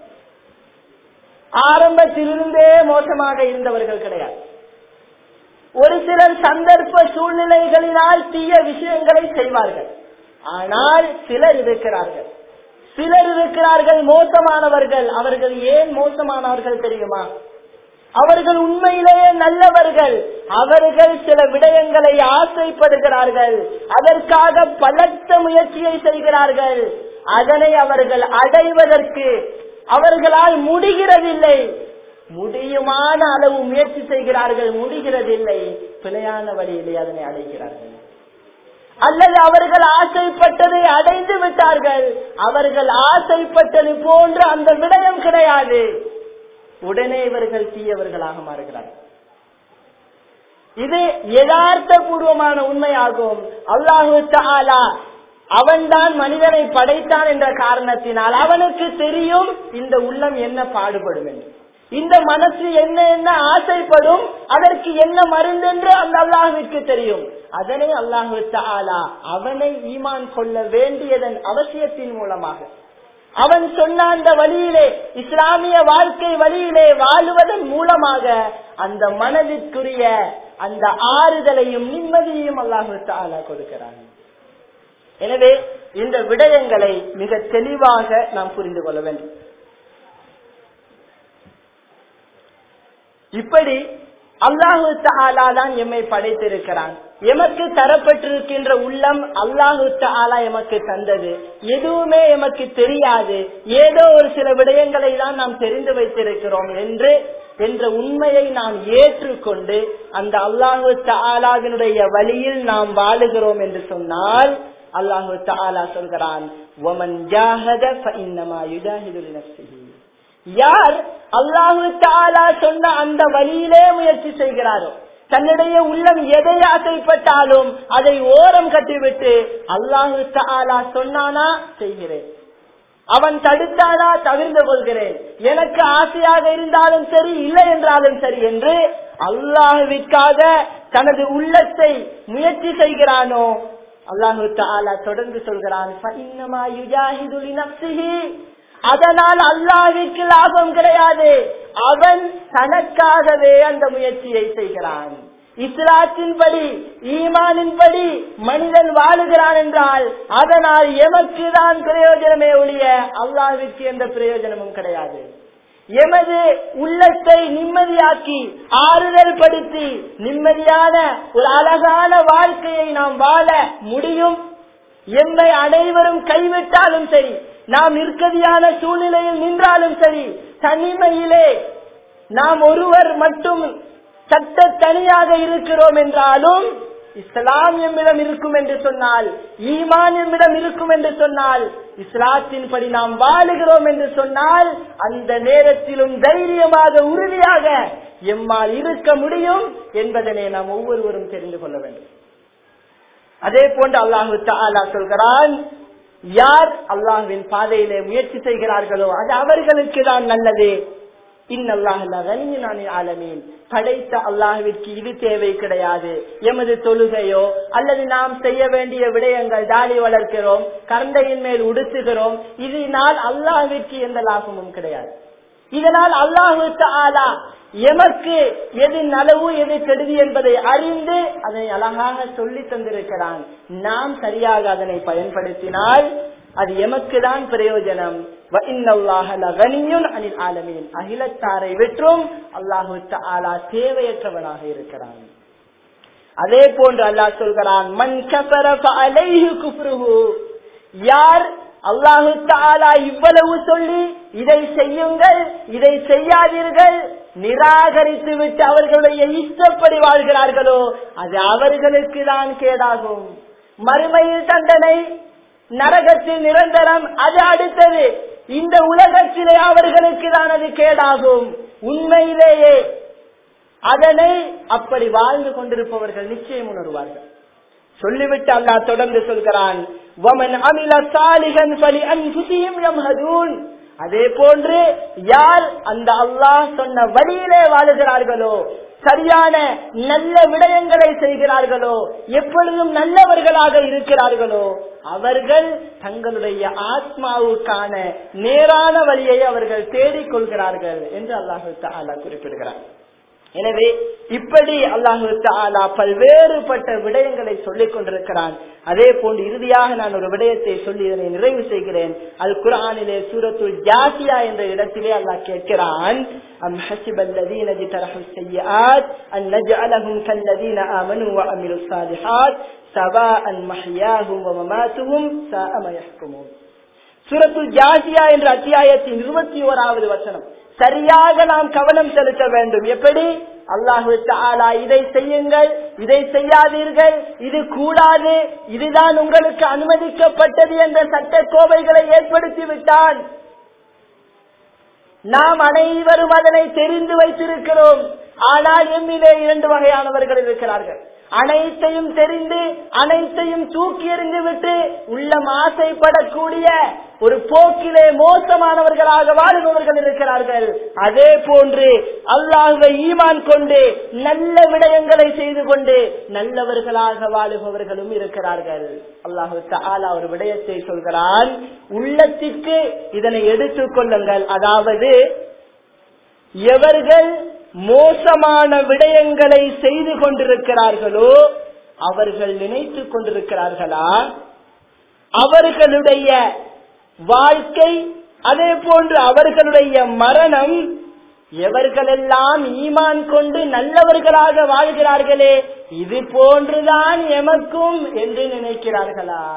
ஆரம்பத்திலிருந்தே மோசமாக இருந்தவர்கள் கிடையாது ஒரு சிலர் சந்தர்ப்ப சூழ்நிலைகளினால் தீய விஷயங்களை செய்வார்கள் ஆனால் சிலர் இருக்கிறார்கள் சிலர் இருக்கிறார்கள் மோசமானவர்கள் அவர்கள் ஏன் மோசமானவர்கள் தெரியுமா அவர்கள் உண்மையிலேயே நல்லவர்கள் அவர்கள் சில விடயங்களை ஆசைப்படுகிறார்கள் அதற்காக பலத்த முயற்சியை செய்கிறார்கள் அதனை அவர்கள் அடைவதற்கு அவர்களால் முடிகிறதில்லை முடியுமான அளவு முயற்சி செய்கிறார்கள் முடிகிறதில்லை பிழையான வழியிலே அதனை அடைகிறார்கள் அல்லது அவர்கள் ஆசைப்பட்டதை அடைந்து விட்டார்கள் அவர்கள் ஆசைப்பட்டது போன்று அந்த விடயம் கிடையாது உடனே இவர்கள் தீயவர்களாக மாறுகிறார்கள் இது யதார்த்த பூர்வமான உண்மையாகும் அல்லாஹு தாலா அவன்தான் மனிதனை படைத்தான் என்ற காரணத்தினால் அவனுக்கு தெரியும் இந்த உள்ளம் என்ன பாடுபடும் என்று இந்த மனசு என்ன என்ன ஆசைப்படும் அதற்கு என்ன மருந்து என்று அந்த அல்லாஹுவிற்கு தெரியும் அதனை அல்லாஹு தாலா அவனை ஈமான் கொள்ள வேண்டியதன் அவசியத்தின் மூலமாக அவன் சொன்ன அந்த வழியிலே இஸ்லாமிய வாழ்க்கை வழியிலே வாழுவதன் மூலமாக அந்த மனதிற்குரிய அந்த ஆறுதலையும் நிம்மதியையும் அல்லாஹு தாலா கொடுக்கிறான் எனவே இந்த விடயங்களை மிக தெளிவாக நாம் புரிந்து கொள்ள வேண்டும் இப்படி அல்லாஹு தாலா தான் எம்மை படைத்திருக்கிறான் எமக்கு தரப்பட்டிருக்கின்ற உள்ளம் அல்லாஹு தாலா எமக்கு தந்தது எதுவுமே எமக்கு தெரியாது ஏதோ ஒரு சில விடயங்களை தான் நாம் தெரிந்து வைத்திருக்கிறோம் என்று என்ற உண்மையை நாம் ஏற்றுக்கொண்டு அந்த அல்லாஹு தாலாவினுடைய வழியில் நாம் வாழுகிறோம் என்று சொன்னால் அல்லாஹு தாலா சொல்கிறான் ஒமன் ஜாஹத ஃபஇன்னமா யுஜாஹிது லினஃப்ஸிஹி யார் அல்லாஹு தாலா சொன்ன அந்த வழியிலே முயற்சி செய்கிறாரோ தன்னுடைய உள்ளம் எதை ஆசைப்பட்டாலும் அதை ஓரம் கட்டிவிட்டு அல்லாஹு தாலா சொன்னானா செய்கிறேன் அவன் தடுத்தானா தவிர்ந்து கொள்கிறேன் எனக்கு ஆசையாக இருந்தாலும் சரி இல்லை என்றாலும் சரி என்று அல்லாஹுவிற்காக தனது உள்ளத்தை முயற்சி செய்கிறானோ அல்லாஹு தாலா தொடர்ந்து சொல்கிறான் அதனால் அல்லாவிற்கு லாபம் கிடையாது அவன் தனக்காகவே அந்த முயற்சியை செய்கிறான் இஸ்லாத்தின்படி ஈமானின்படி மனிதன் வாழுகிறான் என்றால் அதனால் எமக்கு தான் பிரயோஜனமே ஒழிய அல்லாவிற்கு எந்த பிரயோஜனமும் கிடையாது எமது உள்ளத்தை நிம்மதியாக்கி ஆறுதல் படுத்தி நிம்மதியான ஒரு அழகான வாழ்க்கையை நாம் வாழ முடியும் எம்மை அனைவரும் கைவிட்டாலும் சரி நாம் நிற்கதியான சூழ்நிலையில் நின்றாலும் சரி தனிமையிலே நாம் ஒருவர் மட்டும் சட்ட தனியாக இருக்கிறோம் என்றாலும் இஸ்லாம் எம்மிடம் இருக்கும் என்று சொன்னால் ஈமான் எம்மிடம் இருக்கும் என்று சொன்னால் இஸ்லாத்தின் படி நாம் வாழுகிறோம் என்று சொன்னால் அந்த நேரத்திலும் தைரியமாக உறுதியாக எம்மால் இருக்க முடியும் என்பதனை நாம் ஒவ்வொருவரும் தெரிந்து கொள்ள வேண்டும் அதே போன்று அல்லாஹு தாலா சொல்கிறான் யார் அல்லாஹுவின் பாதையிலே முயற்சி செய்கிறார்களோ அது அவர்களுக்கு தான் நல்லது ஆலமீன் படைத்த அல்லாஹுவிற்கு இது தேவை கிடையாது எமது தொழுகையோ அல்லது நாம் செய்ய வேண்டிய விடயங்கள் தாலி வளர்க்கிறோம் கந்தையின் மேல் உடுத்துகிறோம் இதனால் அல்லாஹுவிற்கு எந்த லாபமும் கிடையாது இதனால் அல்லாஹு ஆலா எமக்கு எது நலவு எது கெடுதி என்பதை அறிந்து அதை அழகாக சொல்லி தந்திருக்கிறான் நாம் சரியாக அதனை பயன்படுத்தினால் அது எமக்கு தான் பிரயோஜனம் அனில் அகிலத்தாரை விற்றும் அல்லாஹு ஆலா தேவையற்றவனாக இருக்கிறான் அதே போன்று அல்லாஹ் சொல்கிறான் மண் யார் அல்லாஹு தாலா இவ்வளவு சொல்லி இதை செய்யுங்கள் இதை செய்யாதீர்கள் நிராகரித்து விட்டு அவர்களுடைய இஷ்டப்படி வாழ்கிறார்களோ அது அவர்களுக்கு தான் கேடாகும் மறுமையில் தண்டனை நரகத்தில் நிரந்தரம் அது அடுத்தது இந்த உலகத்திலே அவர்களுக்கு தான் அது கேடாகும் உண்மையிலேயே அதனை அப்படி வாழ்ந்து கொண்டிருப்பவர்கள் நிச்சயம் உணர்வார்கள் சொல்லிவிட்டு அல்லாஹ் தொடர்ந்து சொல்கிறான் அதே போன்று யார் அந்த அல்லாஹ் சொன்ன வழியிலே வாழுகிறார்களோ சரியான நல்ல விடயங்களை செய்கிறார்களோ எப்பொழுதும் நல்லவர்களாக இருக்கிறார்களோ அவர்கள் தங்களுடைய ஆத்மாவுக்கான நேரான வழியை அவர்கள் தேடிக்கொள்கிறார்கள் என்று அல்லாஹு தாலா குறிப்பிடுகிறார் எனவே இப்படி அல்லாஹு தாலா பல்வேறுபட்ட விடயங்களை சொல்லிக் கொண்டிருக்கிறான் அதே போன்று இறுதியாக நான் ஒரு விடயத்தை சொல்லி இதனை நிறைவு செய்கிறேன் அல் குரானிலே சூரத்துல் ஜாசியா என்ற இடத்திலே அல்லாஹ் கேட்கிறான் أم حسب الذين اجترحوا السيئات أن نجعلهم كالذين آمنوا وعملوا الصالحات سواء محياهم ومماتهم ساء ما يحكمون சூரத்துல் ஜாசியா என்ற அத்தியாயத்தின் இருபத்தி ஓராவது வசனம் சரியாக நாம் கவனம் செலுத்த வேண்டும் எப்படி அல்லாஹு தாலா இதை செய்யுங்கள் இதை செய்யாதீர்கள் இது கூடாது இதுதான் உங்களுக்கு அனுமதிக்கப்பட்டது என்ற சட்ட கோவைகளை ஏற்படுத்தி விட்டான் நாம் அனைவரும் அதனை தெரிந்து வைத்திருக்கிறோம் ஆனால் எம்மிலே இரண்டு வகையானவர்கள் இருக்கிறார்கள் அனைத்தையும் தெரிந்து அனைத்தையும் தூக்கி எறிந்து விட்டு உள்ளம் ஆசைப்படக்கூடிய ஒரு போக்கிலே மோசமானவர்களாக வாழுபவர்கள் இருக்கிறார்கள் அதே போன்று அல்லாஹுவை ஈமான் கொண்டு நல்ல விடயங்களை செய்து கொண்டு நல்லவர்களாக வாழுபவர்களும் இருக்கிறார்கள் அல்லாஹு தாலா ஒரு விடயத்தை சொல்கிறான் உள்ளத்திற்கு இதனை எடுத்துக் கொள்ளுங்கள் அதாவது எவர்கள் மோசமான விடயங்களை செய்து கொண்டிருக்கிறார்களோ அவர்கள் நினைத்துக் கொண்டிருக்கிறார்களா அவர்களுடைய வாழ்க்கை அதே போன்று அவர்களுடைய மரணம் எவர்களெல்லாம் ஈமான் கொண்டு நல்லவர்களாக வாழ்கிறார்களே இது போன்றுதான் எமக்கும் என்று நினைக்கிறார்களா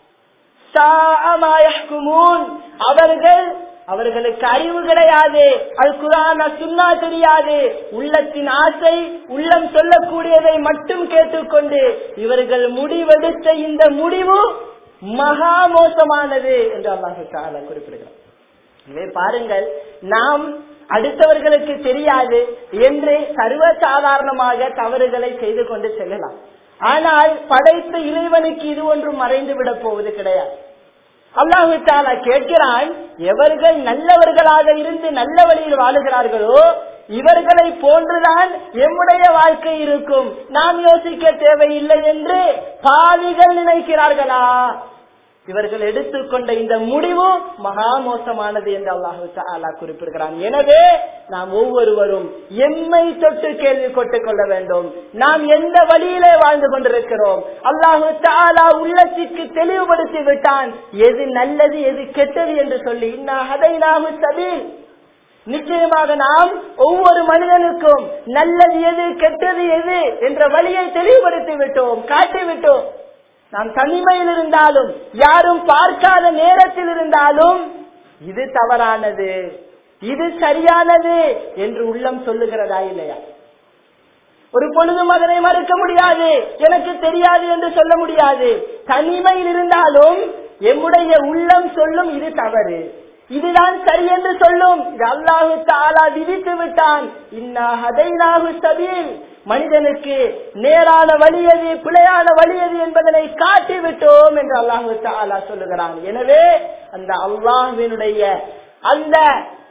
அவர்கள் அவர்களுக்கு அறிவு கிடையாது அது குரான சுண்ணா தெரியாது உள்ளத்தின் ஆசை உள்ளம் சொல்லக்கூடியதை மட்டும் கேட்டுக்கொண்டு இவர்கள் முடிவெடுத்த இந்த முடிவு மகா மோசமானது என்று அல்லாஹு தாலா குறிப்பிடுகிறார் எனவே பாருங்கள் நாம் அடுத்தவர்களுக்கு தெரியாது என்று சர்வசாதாரணமாக தவறுகளை செய்து கொண்டு செல்லலாம் ஆனால் படைத்த இறைவனுக்கு இது ஒன்றும் மறைந்து விட போவது கிடையாது அல்லாஹு தாலா கேட்கிறான் எவர்கள் நல்லவர்களாக இருந்து நல்ல வழியில் வாழுகிறார்களோ இவர்களை போன்றுதான் எம்முடைய வாழ்க்கை இருக்கும் நாம் யோசிக்க தேவையில்லை என்று பாவிகள் நினைக்கிறார்களா இவர்கள் எடுத்துக்கொண்ட இந்த முடிவு மகா மோசமானது என்று அல்லாஹு தாலா குறிப்பிடுகிறான் எனவே நாம் ஒவ்வொருவரும் எம்மை தொட்டு கேள்வி கொட்டுக் கொள்ள வேண்டும் நாம் எந்த வழியிலே வாழ்ந்து கொண்டிருக்கிறோம் அல்லாஹு தாலா உள்ளத்திற்கு தெளிவுபடுத்தி விட்டான் எது நல்லது எது கெட்டது என்று சொல்லி இன்னாஹதைனாஹு சபீல் நிச்சயமாக நாம் ஒவ்வொரு மனிதனுக்கும் நல்லது எது கெட்டது எது என்ற வழியை தெளிவுபடுத்தி விட்டோம் காட்டி விட்டோம் நாம் தனிமையில் இருந்தாலும் யாரும் பார்க்காத நேரத்தில் இருந்தாலும் இது தவறானது இது சரியானது என்று உள்ளம் சொல்லுகிறதா இல்லையா ஒரு பொழுதும் அதனை மறுக்க முடியாது எனக்கு தெரியாது என்று சொல்ல முடியாது தனிமையில் இருந்தாலும் எம்முடைய உள்ளம் சொல்லும் இது தவறு இதுதான் சரி என்று சொல்லும் இது அல்லாஹு தாலா விதித்து விட்டான் இன்னா ஹதைனாகு சபீல் மனிதனுக்கு நேரான வழி எது பிழையான வழி எது என்பதனை காட்டி விட்டோம் என்று அல்லாஹு தாலா சொல்லுகிறான் எனவே அந்த அல்லாஹுவினுடைய அந்த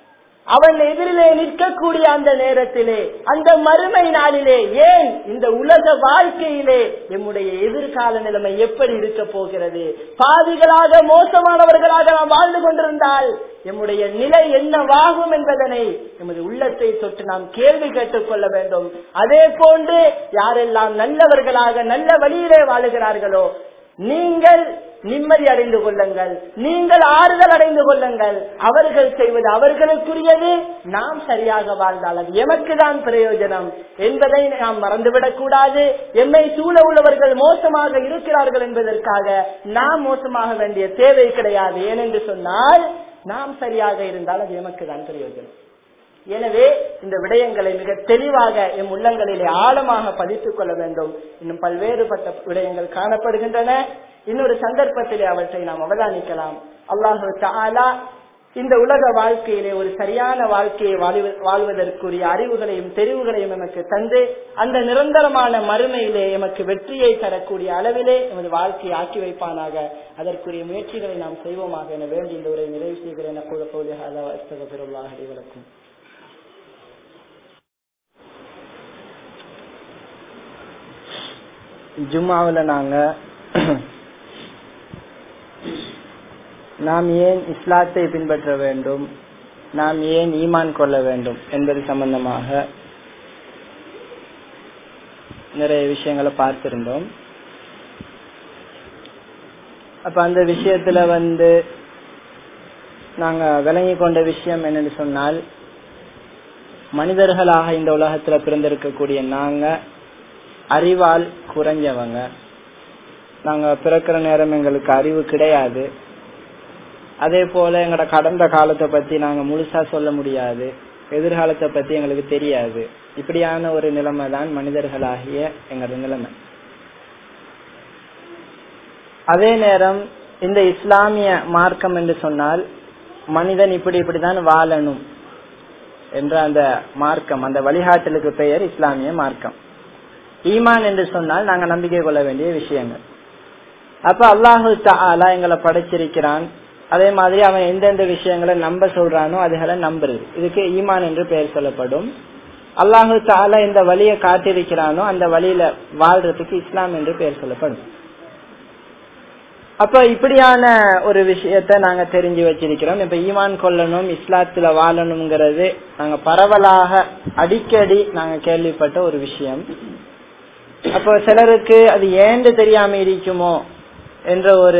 அவன் எதிரிலே நிற்கக்கூடிய அந்த நேரத்திலே அந்த மறுமை நாளிலே ஏன் இந்த உலக வாழ்க்கையிலே எம்முடைய எதிர்கால நிலைமை எப்படி இருக்க போகிறது பாதிகளாக மோசமானவர்களாக நாம் வாழ்ந்து கொண்டிருந்தால் எம்முடைய நிலை என்னவாகும் என்பதனை எமது உள்ளத்தை தொட்டு நாம் கேள்வி கேட்டுக் கொள்ள வேண்டும் அதே போன்று யாரெல்லாம் நல்லவர்களாக நல்ல வழியிலே வாழுகிறார்களோ நீங்கள் நிம்மதி அடைந்து கொள்ளுங்கள் நீங்கள் ஆறுதல் அடைந்து கொள்ளுங்கள் அவர்கள் செய்வது அவர்களுக்குரியது நாம் சரியாக வாழ்ந்தால் அது எமக்கு தான் பிரயோஜனம் என்பதை நாம் மறந்துவிடக் கூடாது எம்மை சூழ உள்ளவர்கள் மோசமாக இருக்கிறார்கள் என்பதற்காக நாம் மோசமாக வேண்டிய தேவை கிடையாது ஏனென்று சொன்னால் நாம் சரியாக இருந்தால் அது எமக்கு தான் பிரயோஜனம் எனவே இந்த விடயங்களை மிக தெளிவாக எம் உள்ளங்களிலே ஆழமாக பதித்துக் கொள்ள வேண்டும் இன்னும் பல்வேறுபட்ட விடயங்கள் காணப்படுகின்றன இன்னொரு சந்தர்ப்பத்திலே அவற்றை நாம் அவதானிக்கலாம் அல்லாஹு தாலா இந்த உலக வாழ்க்கையிலே ஒரு சரியான வாழ்க்கையை வாழ்வதற்குரிய அறிவுகளையும் தெரிவுகளையும் எமக்கு தந்து அந்த நிரந்தரமான மறுமையிலே எமக்கு வெற்றியை தரக்கூடிய அளவிலே எமது வாழ்க்கையை ஆக்கி வைப்பானாக அதற்குரிய முயற்சிகளை நாம் செய்வோமாக என வேண்டி இந்த உரை நிறைவு செய்கிறேன் வணக்கம் ஜும்மாவில் நாங்க நாம் ஏன் இஸ்லாத்தை பின்பற்ற வேண்டும் நாம் ஏன் ஈமான் கொள்ள வேண்டும் என்பது சம்பந்தமாக நிறைய விஷயங்களை பார்த்திருந்தோம் அப்ப அந்த விஷயத்துல வந்து நாங்க விளங்கி கொண்ட விஷயம் என்னன்னு சொன்னால் மனிதர்களாக இந்த உலகத்துல பிறந்திருக்கக்கூடிய நாங்க அறிவால் குறைஞ்சவங்க நாங்க பிறக்கிற நேரம் எங்களுக்கு அறிவு கிடையாது அதே போல எங்களோட கடந்த காலத்தை பத்தி நாங்க முழுசா சொல்ல முடியாது எதிர்காலத்தை பத்தி எங்களுக்கு தெரியாது இப்படியான ஒரு நிலைமை தான் மனிதர்களாகிய எங்களோட நிலைமை அதே நேரம் இந்த இஸ்லாமிய மார்க்கம் என்று சொன்னால் மனிதன் இப்படி இப்படிதான் வாழணும் என்ற அந்த மார்க்கம் அந்த வழிகாட்டலுக்கு பெயர் இஸ்லாமிய மார்க்கம் ஈமான் என்று சொன்னால் நாங்க நம்பிக்கை கொள்ள வேண்டிய விஷயங்கள் அப்ப அல்லாஹு தாலா எங்களை படைச்சிருக்கிறான் அதே மாதிரி அவன் எந்தெந்த விஷயங்களை நம்ப சொல்றானோ அதுகளை நம்புறது இதுக்கு ஈமான் என்று பெயர் சொல்லப்படும் அல்லாஹு தாலா இந்த வழியை காட்டிருக்கிறானோ அந்த வழியில வாழ்றதுக்கு இஸ்லாம் என்று பெயர் சொல்லப்படும் அப்ப இப்படியான ஒரு விஷயத்த நாங்க தெரிஞ்சு வச்சிருக்கிறோம் இப்ப ஈமான் கொள்ளணும் இஸ்லாத்துல வாழணுங்கிறது நாங்க பரவலாக அடிக்கடி நாங்க கேள்விப்பட்ட ஒரு விஷயம் அப்போ சிலருக்கு அது ஏண்டு தெரியாம இருக்குமோ என்ற ஒரு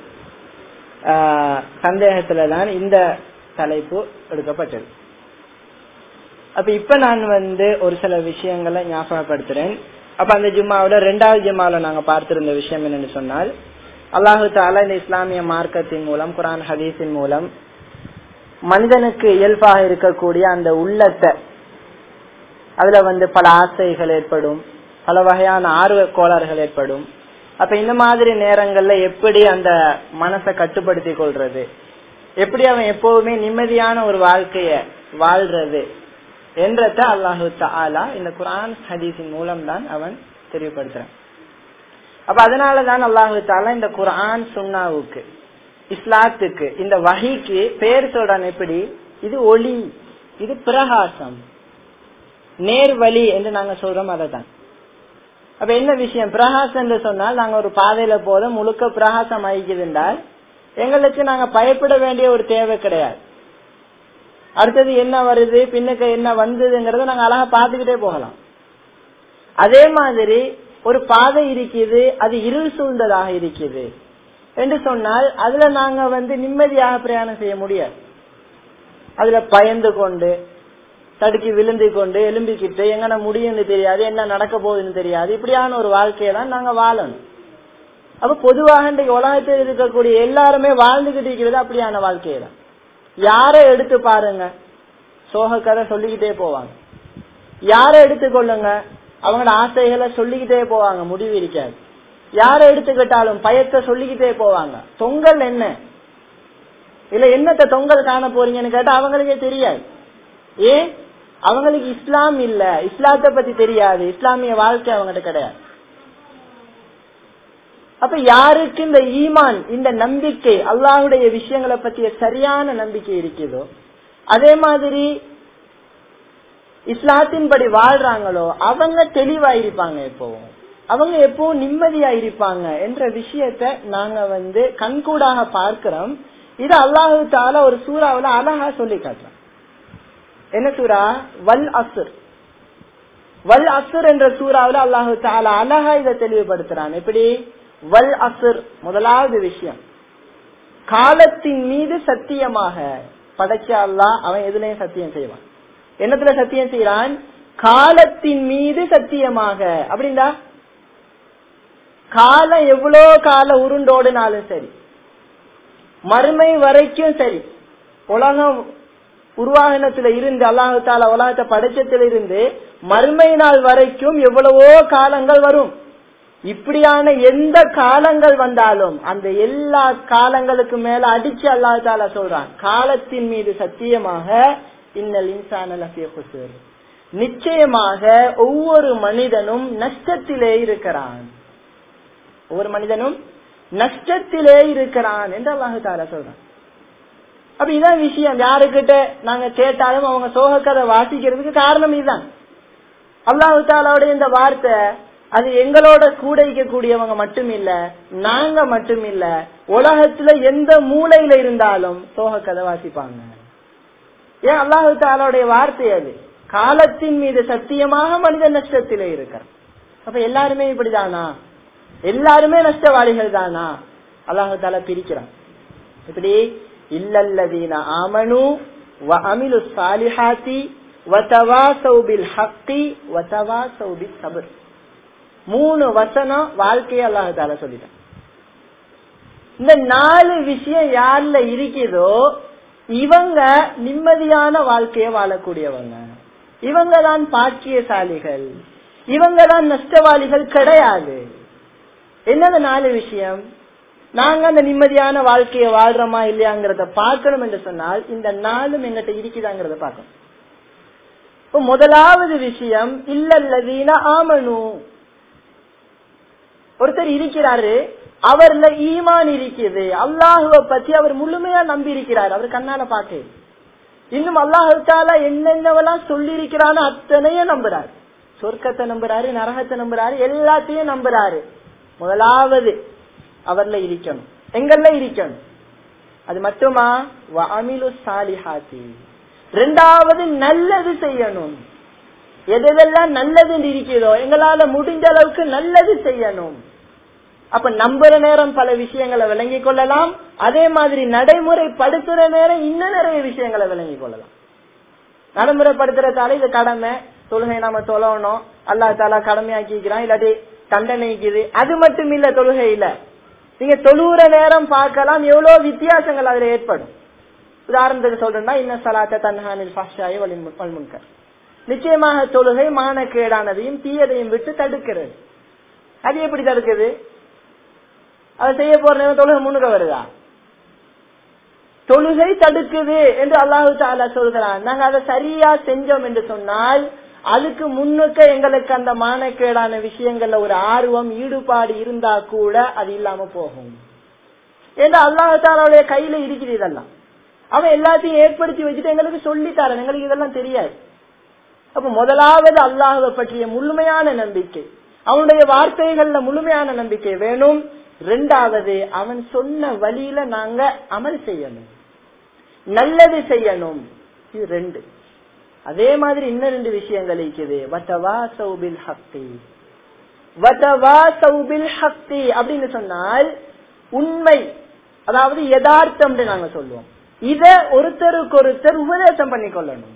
சந்தேகத்துல தான் இந்த தலைப்பு எடுக்கப்பட்டது அப்ப இப்ப நான் வந்து ஒரு சில விஷயங்களை ஞாபகப்படுத்துறேன் அப்ப அந்த ஜும்மாவோட ரெண்டாவது ஜும்மாவில நாங்க பார்த்திருந்த விஷயம் என்னன்னு சொன்னால் அல்லாஹு தாலா இந்த இஸ்லாமிய மார்க்கத்தின் மூலம் குரான் ஹதீஸின் மூலம் மனிதனுக்கு இயல்பாக இருக்கக்கூடிய அந்த உள்ளத்தை அதுல வந்து பல ஆசைகள் ஏற்படும் பல வகையான ஆர்வ கோளாறுகள் ஏற்படும் அப்ப இந்த மாதிரி நேரங்கள்ல எப்படி அந்த மனசை கட்டுப்படுத்தி கொள்றது எப்படி அவன் எப்பவுமே நிம்மதியான ஒரு வாழ்க்கைய வாழ்றது என்றத அல்லாஹு தாலா இந்த குரான் ஹதீஸின் மூலம் தான் அவன் தெளிவுபடுத்துறான் அப்ப அதனாலதான் அல்லாஹு தாலா இந்த குரான் சுன்னாவுக்கு இஸ்லாத்துக்கு இந்த வகைக்கு பேர் சொல்றான் எப்படி இது ஒளி இது பிரகாசம் நேர்வழி என்று நாங்க சொல்றோம் அதை தான் அப்ப என்ன விஷயம் பிரகாசம் என்று சொன்னால் நாங்க ஒரு பாதையில போத முழுக்க பிரகாசம் ஆகிக்குது என்றால் எங்களுக்கு நாங்க பயப்பட வேண்டிய ஒரு தேவை கிடையாது அடுத்தது என்ன வருது பின்னுக்கு என்ன வந்ததுங்கிறத நாங்க அழகா பாத்துக்கிட்டே போகலாம் அதே மாதிரி ஒரு பாதை இருக்குது அது இருள் சூழ்ந்ததாக இருக்குது என்று சொன்னால் அதுல நாங்க வந்து நிம்மதியாக பிரயாணம் செய்ய முடியாது அதுல பயந்து கொண்டு தடுக்கி விழுந்து கொண்டு எலும்பிக்கிட்டு எங்கன முடியும்னு தெரியாது என்ன நடக்க போகுதுன்னு தெரியாது இப்படியான ஒரு வாழ்க்கையை தான் நாங்க வாழணும் அப்ப பொதுவாக இன்றைக்கு உலகத்தில் இருக்கக்கூடிய எல்லாருமே வாழ்ந்துகிட்டு இருக்கிறது அப்படியான வாழ்க்கையை தான் யாரை எடுத்து பாருங்க சோக கதை சொல்லிக்கிட்டே போவாங்க யாரை எடுத்துக்கொள்ளுங்க அவங்களோட ஆசைகளை சொல்லிக்கிட்டே போவாங்க முடிவு இருக்காது யாரை எடுத்துக்கிட்டாலும் பயத்தை சொல்லிக்கிட்டே போவாங்க தொங்கல் என்ன இல்ல என்னத்த தொங்கல் காண போறீங்கன்னு கேட்டா அவங்களுக்கே தெரியாது ஏன் அவங்களுக்கு இஸ்லாம் இல்ல இஸ்லாத்தை பத்தி தெரியாது இஸ்லாமிய வாழ்க்கை அவங்ககிட்ட கிடையாது அப்ப யாருக்கு இந்த ஈமான் இந்த நம்பிக்கை அல்லாஹுடைய விஷயங்களை பற்றிய சரியான நம்பிக்கை இருக்குதோ அதே மாதிரி இஸ்லாத்தின்படி வாழ்றாங்களோ அவங்க தெளிவா இருப்பாங்க எப்பவும் அவங்க எப்பவும் நிம்மதியா இருப்பாங்க என்ற விஷயத்த நாங்க வந்து கண்கூடாக பார்க்கிறோம் இது அல்லாஹு தால ஒரு சூறாவுல அழகா சொல்லி காட்டுறோம் என்ன சூறா வல் அசுர் வல் அசுர் என்ற சூறாவுல அல்லாஹு தால அழகா இதை தெளிவுபடுத்துறான் எப்படி வல் அசுர் முதலாவது விஷயம் காலத்தின் மீது சத்தியமாக படைச்ச அல்லாஹ் அவன் எதுலயும் சத்தியம் செய்வான் என்னத்துல சத்தியம் செய்யறான் காலத்தின் மீது சத்தியமாக அப்படின்னா காலம் எவ்வளோ கால உருண்டோடுனாலும் சரி மறுமை வரைக்கும் சரி உலகம் உருவாகனத்துல இருந்து அல்லாஹு தாலா உலகத்தை படைச்சத்துல இருந்து மறுமை நாள் வரைக்கும் எவ்வளவோ காலங்கள் வரும் இப்படியான எந்த காலங்கள் வந்தாலும் அந்த எல்லா காலங்களுக்கு மேல அடிச்சு அல்லாஹு தாலா சொல்றான் காலத்தின் மீது சத்தியமாக இன்னல் இன்சான நிச்சயமாக ஒவ்வொரு மனிதனும் நஷ்டத்திலே இருக்கிறான் ஒவ்வொரு மனிதனும் நஷ்டத்திலே இருக்கிறான் என்று அல்லாஹு தாலா சொல்றான் அப்ப இதான் விஷயம் யாருக்கிட்ட நாங்க கேட்டாலும் அவங்க சோகக்கதை வாசிக்கிறதுக்கு காரணம் இதுதான் அல்லாஹு தாலாவுடைய இந்த வார்த்தை அது எங்களோட கூட இருக்கக்கூடியவங்க மட்டும் இல்ல நாங்க மட்டும் இல்ல உலகத்துல எந்த மூலையில இருந்தாலும் சோகக்கதை வாசிப்பாங்க ஏன் அல்லாஹு தாலாவுடைய வார்த்தை அது காலத்தின் மீது சத்தியமாக மனித நஷ்டத்திலே இருக்கிறான் அப்ப எல்லாருமே இப்படிதானா எல்லாருமே நஷ்டவாளிகள் தானா அல்லாஹு தாலா பிரிக்கிறான் இப்படி இல்லல்லதீன ஆமனு வ அமிலு சாலிஹாத்தி வதவாசௌ பில் ஹக்கி வதவாசௌ பில் சபர் மூணு வசனம் வாழ்க்கையை அல்லாஹு தாலா சொல்லிட்டான் இந்த நாலு விஷயம் யாருல இருக்குதோ இவங்க நிம்மதியான வாழ்க்கைய வாழக்கூடியவங்க இவங்க தான் பாக்கியசாலிகள் இவங்க தான் நஷ்டவாளிகள் கிடையாது என்னது நாலு விஷயம் நாங்க அந்த நிம்மதியான வாழ்க்கையை வாழ்றோமா இல்லையாங்கிறத பார்க்கணும் என்று சொன்னால் இந்த நாளும் எங்கிட்ட இருக்குதாங்கிறத பார்க்கணும் இப்போ முதலாவது விஷயம் இல்லல்லதீன ஆமனு ஒருத்தர் இருக்கிறாரு அவர்ல ஈமான் இருக்குது அல்லாஹுவ பத்தி அவர் முழுமையா நம்பி இருக்கிறார் அவர் கண்ணால பார்க்க இன்னும் அல்லாஹால என்னென்னவெல்லாம் சொல்லி இருக்கிறான்னு அத்தனையும் நம்புறாரு சொர்க்கத்தை நம்புறாரு நரகத்தை நம்புறாரு எல்லாத்தையும் நம்புறாரு முதலாவது அவர்ல இருக்கணும் எங்கள்ல இருக்கணும் அது மட்டுமா அமிலு சாலிஹாத்தி ரெண்டாவது நல்லது செய்யணும் எதெல்லாம் நல்லது இருக்கிறதோ எங்களால முடிஞ்ச அளவுக்கு நல்லது செய்யணும் அப்ப நம்புற நேரம் பல விஷயங்களை விளங்கி கொள்ளலாம் அதே மாதிரி நடைமுறைப்படுத்துற நேரம் இன்னும் நிறைய விஷயங்களை விளங்கி கொள்ளலாம் நடைமுறைப்படுத்துறதால இது கடமை தொழுகை நாம தொழணும் அல்லா தாலா கடமையாக்கிக்கிறான் இல்லாட்டி தண்டனைக்குது அது மட்டும் இல்ல தொழுகையில நீங்க தொழுகிற நேரம் பார்க்கலாம் எவ்வளவு வித்தியாசங்கள் அதுல ஏற்படும் உதாரணத்துக்கு சொல்றேன்னா இன்ன சலாத்த தன்ஹானில் பாஷாயி வல்முன்கர் நிச்சயமாக தொழுகை மானக்கேடானதையும் தீயதையும் விட்டு தடுக்கிறது அது எப்படி தடுக்குது அதை செய்ய போற நேரம் தொழுகை முன்னுக்க வருதா தொழுகை தடுக்குது என்று அல்லாஹு தாலா சொல்கிறான் நாங்க அதை சரியா செஞ்சோம் என்று சொன்னால் அதுக்கு முன்னுக்க எங்களுக்கு அந்த மானக்கேடான விஷயங்கள்ல ஒரு ஆர்வம் ஈடுபாடு இருந்தா கூட அது இல்லாம போகும் ஏன்னா அல்லாஹாலுடைய கையில இருக்குது இதெல்லாம் அவன் எல்லாத்தையும் ஏற்படுத்தி வச்சுட்டு எங்களுக்கு சொல்லித்தாரன் எங்களுக்கு இதெல்லாம் தெரியாது அப்ப முதலாவது அல்லாஹுவை பற்றிய முழுமையான நம்பிக்கை அவனுடைய வார்த்தைகள்ல முழுமையான நம்பிக்கை வேணும் ரெண்டாவது அவன் சொன்ன வழியில நாங்க அமல் செய்யணும் நல்லது செய்யணும் இது ரெண்டு அதே மாதிரி இன்னும் ரெண்டு விஷயங்கள் இருக்குது வத்தவா சௌபில் ஹக்தி வத்தவா சௌபில் ஹக்தி அப்படின்னு சொன்னால் உண்மை அதாவது யதார்த்தம் நாங்க சொல்லுவோம் இத ஒருத்தருக்கு ஒருத்தர் உபதேசம் பண்ணி கொள்ளணும்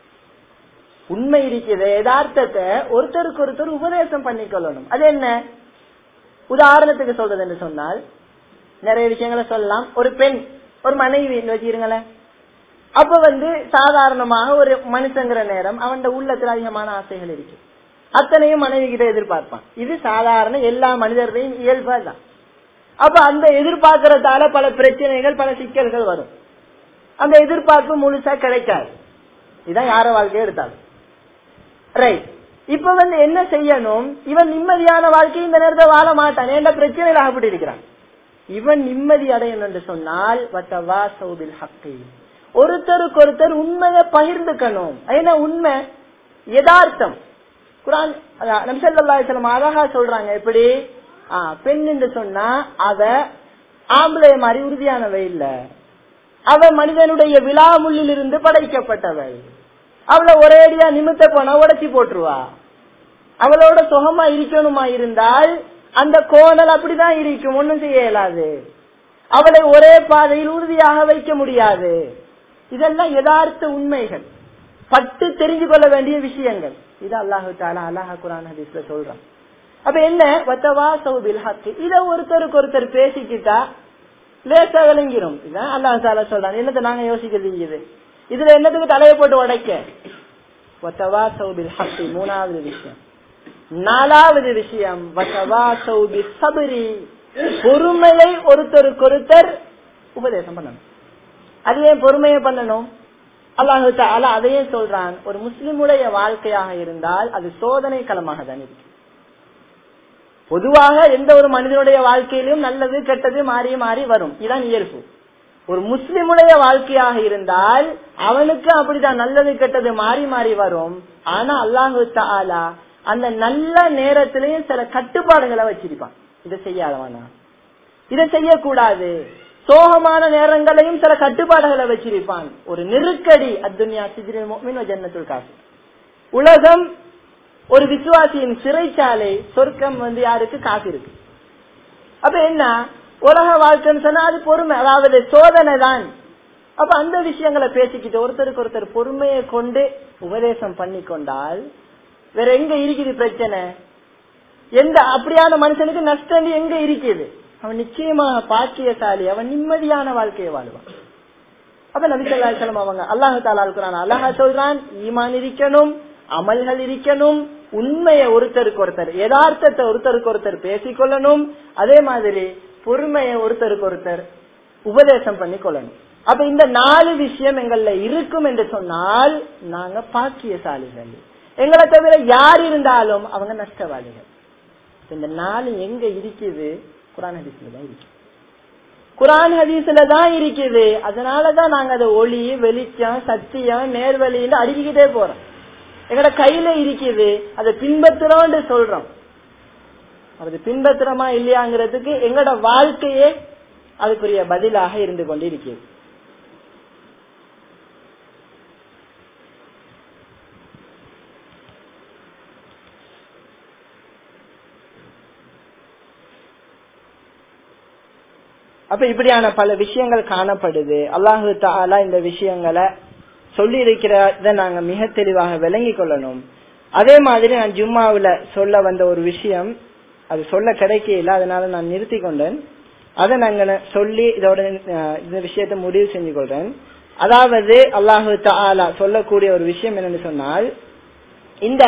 உண்மை இருக்குது யதார்த்தத்தை ஒருத்தருக்கு ஒருத்தர் உபதேசம் பண்ணி கொள்ளணும் அது என்ன உதாரணத்துக்கு சொல்றது என்று சொன்னால் நிறைய விஷயங்களை சொல்லலாம் ஒரு பெண் ஒரு மனைவி வச்சுருங்களேன் அப்ப வந்து சாதாரணமாக ஒரு மனுஷங்கிற நேரம் அவன் உள்ளத்துல அதிகமான ஆசைகள் இருக்கு அத்தனையும் மனைவி கிட்ட எதிர்பார்ப்பான் இது சாதாரண எல்லா மனிதர்களையும் இயல்பா தான் அப்ப அந்த எதிர்பார்க்கறதால பல பிரச்சனைகள் பல சிக்கல்கள் வரும் அந்த எதிர்பார்ப்பு முழுசா கிடைக்காது இதான் யார வாழ்க்கையை எடுத்தாலும் ரைட் இப்ப வந்து என்ன செய்யணும் இவன் நிம்மதியான வாழ்க்கை இந்த நேரத்தை வாழ மாட்டான் ஏன்டா பிரச்சனையில் ஆகப்பட்டு இருக்கிறான் இவன் நிம்மதி அடையணும் என்று சொன்னால் வத்தவா சௌபில் ஹக்கை ஒருத்தருக்கு ஒருத்தர் உண்மையை பகிர்ந்துக்கணும் ஏன்னா உண்மை யதார்த்தம் குரான் நம்சல்லாசலம் அழகா சொல்றாங்க எப்படி ஆ, பெண் என்று சொன்னா அவ ஆம்பளைய மாதிரி உறுதியானவ இல்ல அவ மனிதனுடைய விழாமுள்ளில் இருந்து படைக்கப்பட்டவள் அவளை ஒரேடியா நிமித்த போனா உடைச்சி போட்டுருவா அவளோட சுகமா இருக்கணுமா இருந்தால் அந்த கோணல் அப்படிதான் இருக்கும் ஒண்ணும் செய்ய இயலாது அவளை ஒரே பாதையில் உறுதியாக வைக்க முடியாது இதெல்லாம் யதார்த்த உண்மைகள் பட்டு தெரிஞ்சு கொள்ள வேண்டிய விஷயங்கள் இது அல்லாஹு தாலா அல்லாஹ் குரான் ஹதீஸ்ல சொல்றான் அப்ப என்ன வத்தவா சௌபில் ஹக்கு இத ஒருத்தருக்கு ஒருத்தர் பேசிக்கிட்டா லேசா விளங்கிரும் இதான் அல்லாஹ் தாலா சொல்றான் என்னத்தை நாங்க யோசிக்கிறது இது இதுல என்னத்துக்கு தலையை போட்டு உடைக்க வத்தவா சௌபில் ஹக்கு மூணாவது விஷயம் நாலாவது விஷயம் வத்தவா சௌபி சபரி பொறுமையை ஒருத்தருக்கொருத்தர் உபதேசம் பண்ணணும் அது ஏன் பொறுமையை பண்ணணும் அல்லாஹு தாலா அதையே சொல்றான் ஒரு முஸ்லிமுடைய வாழ்க்கையாக இருந்தால் அது சோதனை களமாக தான் இருக்கு பொதுவாக எந்த ஒரு மனிதனுடைய வாழ்க்கையிலும் நல்லது கெட்டது மாறி மாறி வரும் இதான் இயல்பு ஒரு முஸ்லிமுடைய வாழ்க்கையாக இருந்தால் அவனுக்கு அப்படிதான் நல்லது கெட்டது மாறி மாறி வரும் ஆனா அல்லாஹு தாலா அந்த நல்ல நேரத்திலேயும் சில கட்டுப்பாடுகளை வச்சிருப்பான் இதை செய்யாதவனா இதை செய்யக்கூடாது சோகமான நேரங்களையும் சில கட்டுப்பாடுகளை வச்சிருப்பான் ஒரு நெருக்கடி அத்துன்யா சிஜிரில் முஃமின் வ ஜன்னத்துல் காஃபிர் உலகம் ஒரு விசுவாசியின் சிறைச்சாலை சொர்க்கம் வந்து யாருக்கு காசு இருக்கு அப்ப என்ன உலக வாழ்க்கைன்னு சொன்னா அது பொறுமை அதாவது சோதனை தான் அப்ப அந்த விஷயங்களை பேசிக்கிட்டு ஒருத்தருக்கு ஒருத்தர் பொறுமையை கொண்டு உபதேசம் பண்ணி கொண்டால் வேற எங்க இருக்குது பிரச்சனை எந்த அப்படியான மனுஷனுக்கு நஷ்டம் எங்க இருக்குது அவன் நிச்சயமாக பாக்கியசாலி அவன் நிம்மதியான வாழ்க்கையை வாழ்வான் அப்ப நபிசல்லாசலம் அவங்க அல்லாஹு தாலா இருக்கிறான் அல்லாஹா சொல்றான் ஈமான் இருக்கணும் அமல்கள் இருக்கணும் உண்மையை ஒருத்தருக்கு ஒருத்தர் யதார்த்தத்தை ஒருத்தருக்கு ஒருத்தர் பேசிக்கொள்ளணும் அதே மாதிரி பொறுமையை ஒருத்தருக்கு ஒருத்தர் உபதேசம் பண்ணி கொள்ளணும் அப்ப இந்த நாலு விஷயம் எங்கள்ல இருக்கும் என்று சொன்னால் நாங்க பாக்கியசாலிகள் எங்களை தவிர யார் இருந்தாலும் அவங்க நஷ்டவாளிகள் இந்த நாலு எங்க இருக்குது குரான் ஹதீஸ்ல தான் இருக்கு குரான் ஹதீஸ்ல தான் இருக்குது அதனாலதான் நாங்க அதை ஒளி வெளிச்சம் சத்தியம் நேர்வழின்னு அடிக்கிட்டே போறோம் எங்கட கையில இருக்குது அதை பின்பற்றுறோம்னு சொல்றோம் அது பின்பற்றுறோமா இல்லையாங்கிறதுக்கு எங்கட வாழ்க்கையே அதுக்குரிய பதிலாக இருந்து கொண்டு இருக்கிறது அப்ப இப்படியான பல விஷயங்கள் காணப்படுது அல்லாஹு தாலா இந்த விஷயங்களை சொல்லி இருக்கிறத நாங்க மிக தெளிவாக விளங்கி கொள்ளணும் அதே மாதிரி நான் ஜும்மாவுல சொல்ல வந்த ஒரு விஷயம் அது சொல்ல கிடைக்கல அதனால நான் நிறுத்தி கொண்டேன் அதை நாங்க சொல்லி இதோட அஹ், இந்த விஷயத்தை முடிவு செஞ்சு கொள்றேன் அதாவது அல்லாஹு தாலா சொல்லக்கூடிய ஒரு விஷயம் என்னன்னு சொன்னால் இந்த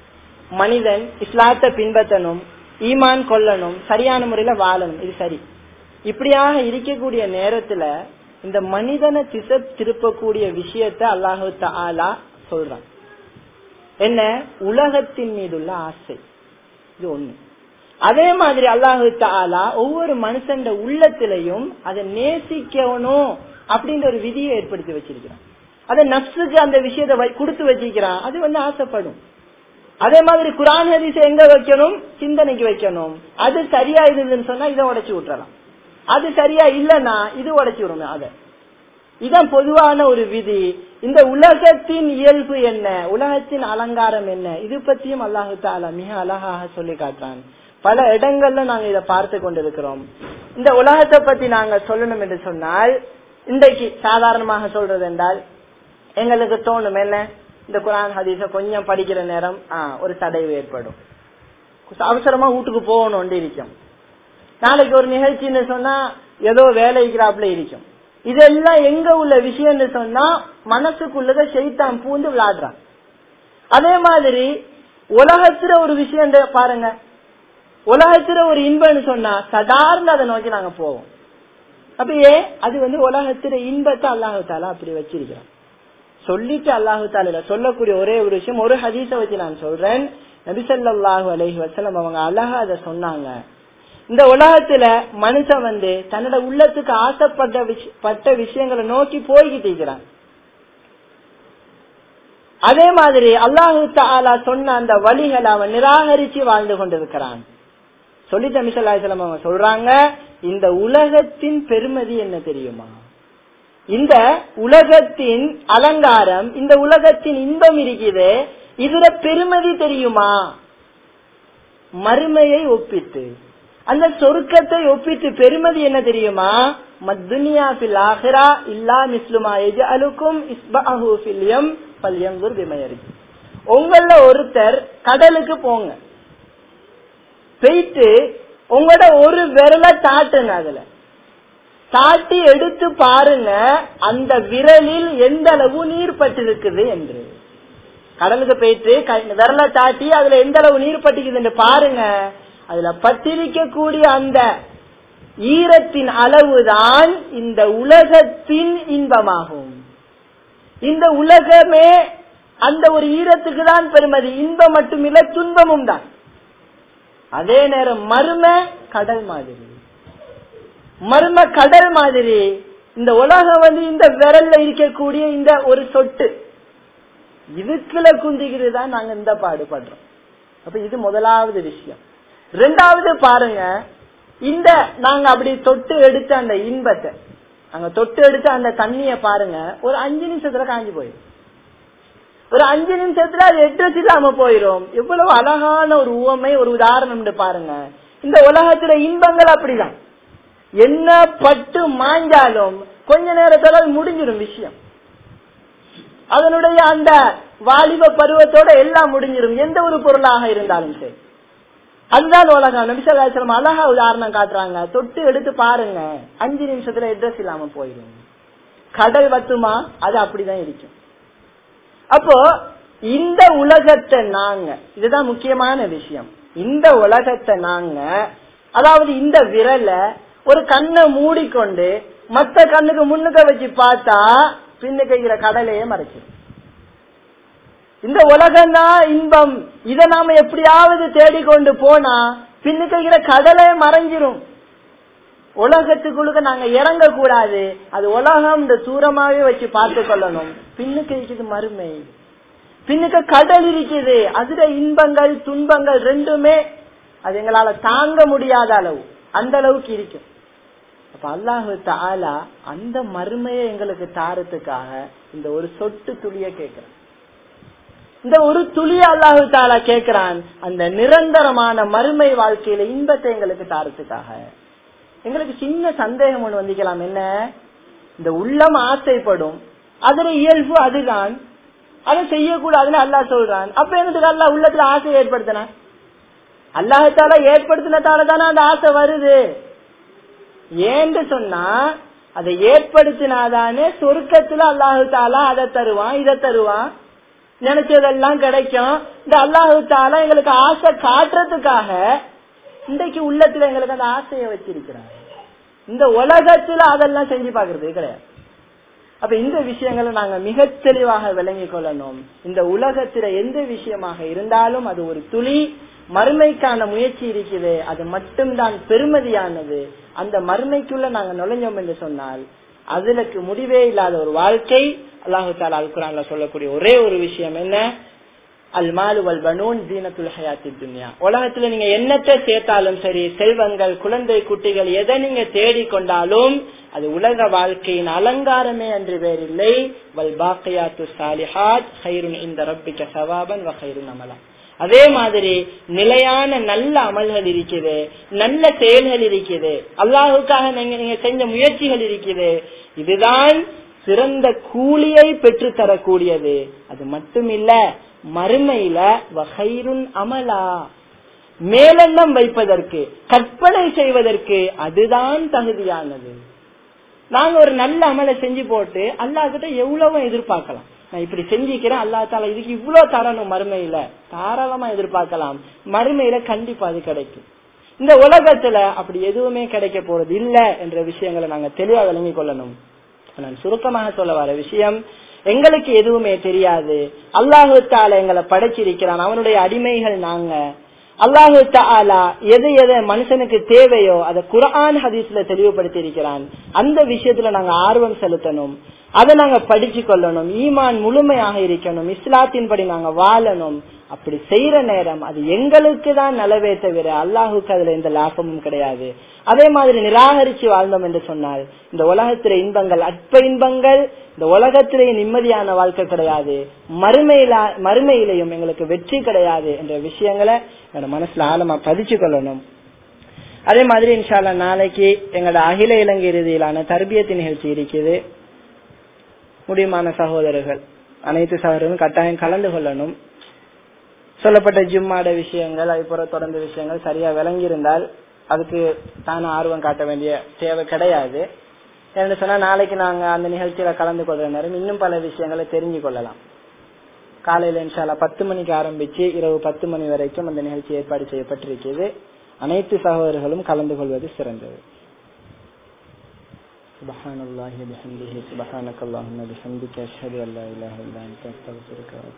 மனிதன் இஸ்லாத்தை பின்பற்றணும் ஈமான் கொள்ளணும் சரியான முறையில வாழணும் இது சரி இப்படியாக இருக்கக்கூடிய நேரத்துல இந்த மனிதனை திசை திருப்பக்கூடிய விஷயத்த அல்லாஹு தாலா சொல்றான் என்ன உலகத்தின் மீதுள்ள ஆசை இது ஒண்ணு அதே மாதிரி அல்லாஹு தாலா ஒவ்வொரு மனுஷன் உள்ளத்திலையும் அதை நேசிக்கணும் அப்படின்ற ஒரு விதியை ஏற்படுத்தி வச்சிருக்கிறான் அதை நப்சுக்கு அந்த விஷயத்தை வை- கொடுத்து வச்சிருக்கிறான் அது வந்து ஆசைப்படும் அதே மாதிரி குரான் ஹதீஸை எங்க வைக்கணும் சிந்தனைக்கு வைக்கணும் அது சரியா இருந்ததுன்னு சொன்னா இதை உடைச்சு விட்டுறலாம் அது சரியா இல்லைன்னா இது உடைச்சு விடுங்க அதை இதான் பொதுவான ஒரு விதி இந்த உலகத்தின் இயல்பு என்ன உலகத்தின் அலங்காரம் என்ன இது பத்தியும் அல்லாஹு தாலா மிக அழகாக சொல்லி காட்டுறான் பல இடங்கள்ல நாங்க இதை பார்த்து கொண்டிருக்கிறோம் இந்த உலகத்தை பத்தி நாங்க சொல்லணும் என்று சொன்னால் இன்றைக்கு சாதாரணமாக சொல்றது என்றால் எங்களுக்கு தோணும் என்ன இந்த குரான் ஹதீஸ கொஞ்சம் படிக்கிற நேரம் ஆ, ஒரு தடைவு ஏற்படும் அவசரமா வீட்டுக்கு போகணும் இருக்கும் நாளைக்கு ஒரு நிகழ்ச்சின்னு சொன்னா ஏதோ வேலைக்கிறாப்புல இருக்கும் இதெல்லாம் எங்க உள்ள விஷயம்னு சொன்னா மனசுக்குள்ளத செய்தான் பூந்து விளையாடுறான் அதே மாதிரி உலகத்துல ஒரு விஷயம் பாருங்க உலகத்துல ஒரு இன்பம்னு சொன்னா சாதாரண அதை நோக்கி நாங்க போவோம் அப்படியே அது வந்து உலகத்துல இன்பத்தை அல்லாஹு தாலா அப்படி வச்சிருக்கிறோம் சொல்லிட்டு அல்லாஹு தால சொல்லக்கூடிய ஒரே ஒரு விஷயம் ஒரு ஹதீஸ வச்சு நான் சொல்றேன் நபிசல்லாஹு அலைஹி வஸல்லம் அவங்க அழகா அதை சொன்னாங்க இந்த உலகத்துல மனுஷன் வந்து தன்னோட உள்ளத்துக்கு ஆசைப்பட்ட விஷ- பட்ட விஷயங்களை நோக்கி போய்கிட்டு இருக்கிறான் அதே மாதிரி அல்லாஹு தாலா சொன்ன அந்த வழிகளை அவன் நிராகரிச்சு வாழ்ந்து கொண்டிருக்கிறான் சொல்லிட்ட மிசல்லாசலம் அவங்க சொல்றாங்க இந்த உலகத்தின் பெருமதி என்ன தெரியுமா இந்த உலகத்தின் அலங்காரம் இந்த உலகத்தின் இன்பம் இருக்குது இதுல பெருமதி தெரியுமா மறுமையை ஒப்பிட்டு அந்த சொருக்கத்தை ஒப்பிட்டு பெருமதி என்ன தெரியுமா மத்துனியா பில் ஆஹிரா இல்லா மிஸ்லுமா எஜஅலுக்கும் இஸ்பஹு ஃபில் யம் பல்யங்குர் பிமயரி உங்கள ஒருத்தர் கடலுக்கு போங்க போயிட்டு உங்களோட ஒரு விரலை தாட்டுங்க அதுல தாட்டி எடுத்து பாருங்க அந்த விரலில் எந்த அளவு நீர் பட்டிருக்குது என்று கடலுக்கு போயிட்டு க- விரலை தாட்டி அதுல எந்த அளவு நீர் பட்டிக்குதுன்னு பாருங்க அதுல பட்டிருக்கக்கூடிய அந்த ஈரத்தின் அளவுதான் இந்த உலகத்தின் இன்பமாகும் இந்த உலகமே அந்த ஒரு ஈரத்துக்கு தான் பெருமதி இன்பம் மட்டுமில்ல துன்பமும் தான் அதே நேரம் மர்ம கடல் மாதிரி மர்ம கடல் மாதிரி இந்த உலகம் வந்து இந்த விரல்ல இருக்கக்கூடிய இந்த ஒரு சொட்டு இதுக்குள்ள குந்திக்கிறது தான் நாங்க இந்த பாடுபடுறோம் அப்ப இது முதலாவது விஷயம் ரெண்டாவது பாருங்க இந்த நாங்க அப்படி தொட்டு எடுத்த அந்த இன்பத்தை நாங்க தொட்டு எடுத்த அந்த தண்ணிய பாருங்க ஒரு அஞ்சு நிமிஷத்துல காஞ்சி போயிடும் ஒரு அஞ்சு நிமிஷத்துல அது எட்ரஸ் இல்லாம போயிரும் எவ்வளவு அழகான ஒரு உவமை ஒரு உதாரணம் பாருங்க இந்த உலகத்துல இன்பங்கள் அப்படிதான் என்ன பட்டு மாஞ்சாலும் கொஞ்ச நேரத்துல அது முடிஞ்சிடும் விஷயம் அதனுடைய அந்த வாலிப பருவத்தோட எல்லாம் முடிஞ்சிடும் எந்த ஒரு பொருளாக இருந்தாலும் சரி அதுதான் உலகம் நபிசல்லாஸ்லம் அழகா உதாரணம் காட்டுறாங்க தொட்டு எடுத்து பாருங்க அஞ்சு நிமிஷத்துல அட்ரஸ் இல்லாம போயிடும் கடல் வத்துமா அது அப்படிதான் இருக்கும் அப்போ இந்த உலகத்தை நாங்க இதுதான் முக்கியமான விஷயம் இந்த உலகத்தை நாங்க அதாவது இந்த விரல ஒரு கண்ணை மூடிக்கொண்டு மத்த கண்ணுக்கு முன்னுக்க வச்சு பார்த்தா பின்னுக்கு இருக்கிற கடலையே மறைச்சிடும் இந்த உலகம் தான் இன்பம் இதை நாம எப்படியாவது தேடிக்கொண்டு போனா பின்னுக்கு இருக்கிற கடலை மறைஞ்சிரும் உலகத்துக்குள்ளுக்கு நாங்க இறங்க கூடாது அது உலகம் இந்த தூரமாவே வச்சு பார்த்து கொள்ளணும் பின்னுக்கு இருக்குது மறுமை பின்னுக்கு கடல் இருக்குது அதுல இன்பங்கள் துன்பங்கள் ரெண்டுமே அது எங்களால தாங்க முடியாத அளவு அந்த அளவுக்கு இருக்கும் அப்ப அல்லாஹு தாலா அந்த மறுமையை எங்களுக்கு தாரத்துக்காக இந்த ஒரு சொட்டு துளிய கேட்கிறான் இந்த ஒரு துளிய அல்லாஹு தாலா கேட்கிறான் அந்த நிரந்தரமான மறுமை வாழ்க்கையில இன்பத்தை எங்களுக்கு தாரத்துக்காக எங்களுக்கு சின்ன சந்தேகம் ஒண்ணு வந்திக்கலாம் என்ன இந்த உள்ளம் ஆசைப்படும் அதுல இயல்பு அதுதான் அதை செய்யக்கூடாதுன்னு அல்லாஹ் சொல்றான் அப்ப என்னதுக்கு அல்லாஹ் உள்ளத்துல ஆசை ஏற்படுத்தின அல்லாஹால ஏற்படுத்தினதால தானே அந்த ஆசை வருது ஏன்னு சொன்னா அதை ஏற்படுத்தினாதானே சொர்க்கத்துல அல்லாஹு தாலா அதை தருவான் இதை தருவான் நினைச்சதெல்லாம் கிடைக்கும் இந்த அல்லாஹு தாலா எங்களுக்கு ஆசை காட்டுறதுக்காக இன்றைக்கு உள்ளத்துல எங்களுக்கு அந்த ஆசையை வச்சிருக்கிறார் இந்த உலகத்துல அதெல்லாம் செஞ்சு பாக்குறது கிடையாது அப்ப இந்த விஷயங்களை நாங்க மிக தெளிவாக விளங்கிக் கொள்ளணும் இந்த உலகத்துல எந்த விஷயமாக இருந்தாலும் அது ஒரு துளி மறுமைக்கான முயற்சி இருக்குது அது மட்டும்தான் பெருமதியானது அந்த மறுமைக்குள்ள நாங்க நுழைஞ்சோம் என்று சொன்னால் அதுலக்கு முடிவே இல்லாத ஒரு வாழ்க்கை அல்லாஹு தாலா அல் குரான்ல சொல்லக்கூடிய ஒரே ஒரு விஷயம் என்ன அல் மாலு வல் பனூன் ஜீனத்துல் ஹயாத்தி துன்யா உலகத்துல நீங்க என்னத்தை சேர்த்தாலும் சரி செல்வங்கள் குழந்தை குட்டிகள் எதை நீங்க தேடிக்கொண்டாலும் அது உலக வாழ்க்கையின் அலங்காரமே அன்று வேறில்லை வல் பாக்கையாத்து சாலிஹாத் ஹைருன் இந்த ரப்பிக்க சவாபன் வ ஹைருன் அமலா அதே மாதிரி நிலையான நல்ல அமல்கள் இருக்குது நல்ல செயல்கள் இருக்குது அல்லாஹுக்காக நீங்க நீங்க செஞ்ச முயற்சிகள் இருக்குது இதுதான் சிறந்த கூலியை பெற்று தரக்கூடியது அது மட்டுமில்ல மறுமையில வகைருன் அமலா மேலெண்ணம் வைப்பதற்கு கற்பனை செய்வதற்கு அதுதான் தகுதியானது நாங்க ஒரு நல்ல அமலை செஞ்சு போட்டு அல்லாஹ்கிட்ட எவ்வளவு எதிர்பார்க்கலாம் நான் இப்படி செஞ்சிக்கிறேன் அல்லா தாலா இதுக்கு இவ்வளவு தரணும் மறுமையில தாராளமா எதிர்பார்க்கலாம் மறுமையில கண்டிப்பா அது கிடைக்கும் இந்த உலகத்துல அப்படி எதுவுமே கிடைக்க போறது இல்ல என்ற விஷயங்களை நாங்க தெளிவா விளங்கிக் கொள்ளணும் நான் சுருக்கமாக சொல்ல வர விஷயம் எங்களுக்கு எதுவுமே தெரியாது அல்லாஹு தால எங்களை படைச்சிருக்கிறான் அவனுடைய அடிமைகள் நாங்க அல்லாஹு தாலா எது எது மனுஷனுக்கு தேவையோ அதை குரான் ஹதீஸ்ல தெளிவுபடுத்தி இருக்கிறான் அந்த விஷயத்துல நாங்க ஆர்வம் செலுத்தணும் அதை நாங்க படிச்சு கொள்ளணும் ஈமான் முழுமையாக இருக்கணும் இஸ்லாத்தின்படி நாங்க வாழணும் அப்படி செய்யற நேரம் அது எங்களுக்கு தான் நலவே தவிர அல்லாஹுக்கு அதுல எந்த லாபமும் கிடையாது அதே மாதிரி நிராகரிச்சு வாழ்ந்தோம் என்று சொன்னால் இந்த உலகத்திலே இன்பங்கள் அற்ப இன்பங்கள் இந்த உலகத்திலே நிம்மதியான வாழ்க்கை கிடையாது மறுமையில மறுமையிலையும் எங்களுக்கு வெற்றி கிடையாது என்ற விஷயங்களை என்னோட மனசுல ஆழமா பதிச்சு கொள்ளணும் அதே மாதிரி இன்ஷால்லா நாளைக்கு எங்களோட அகில இலங்கை இறுதியிலான தர்பியத்து நிகழ்ச்சி இருக்குது முடியுமான சகோதரர்கள் அனைத்து சகோதரர்களும் கட்டாயம் கலந்து கொள்ளணும் சொல்லப்பட்ட ஜிம்மாட விஷயங்கள் அதுபோல தொடர்ந்த விஷயங்கள் சரியா விளங்கி இருந்தால் அதுக்கு தானே ஆர்வம் காட்ட வேண்டிய தேவை கிடையாது என்ன சொன்னா நாளைக்கு நாங்க அந்த நிகழ்ச்சியில கலந்து கொள்ற நேரம் இன்னும் பல விஷயங்களை தெரிஞ்சு கொள்ளலாம் காலையில இன்ஷால்லா பத்து மணிக்கு ஆரம்பிச்சு இரவு பத்து மணி வரைக்கும் அந்த நிகழ்ச்சி ஏற்பாடு செய்யப்பட்டிருக்கிறது அனைத்து சகோதரர்களும் கலந்து கொள்வது சிறந்தது سبحان الله بحمده سبحانك اللهم بحمدك أشهد أن لا إله إلا أنت أستغفرك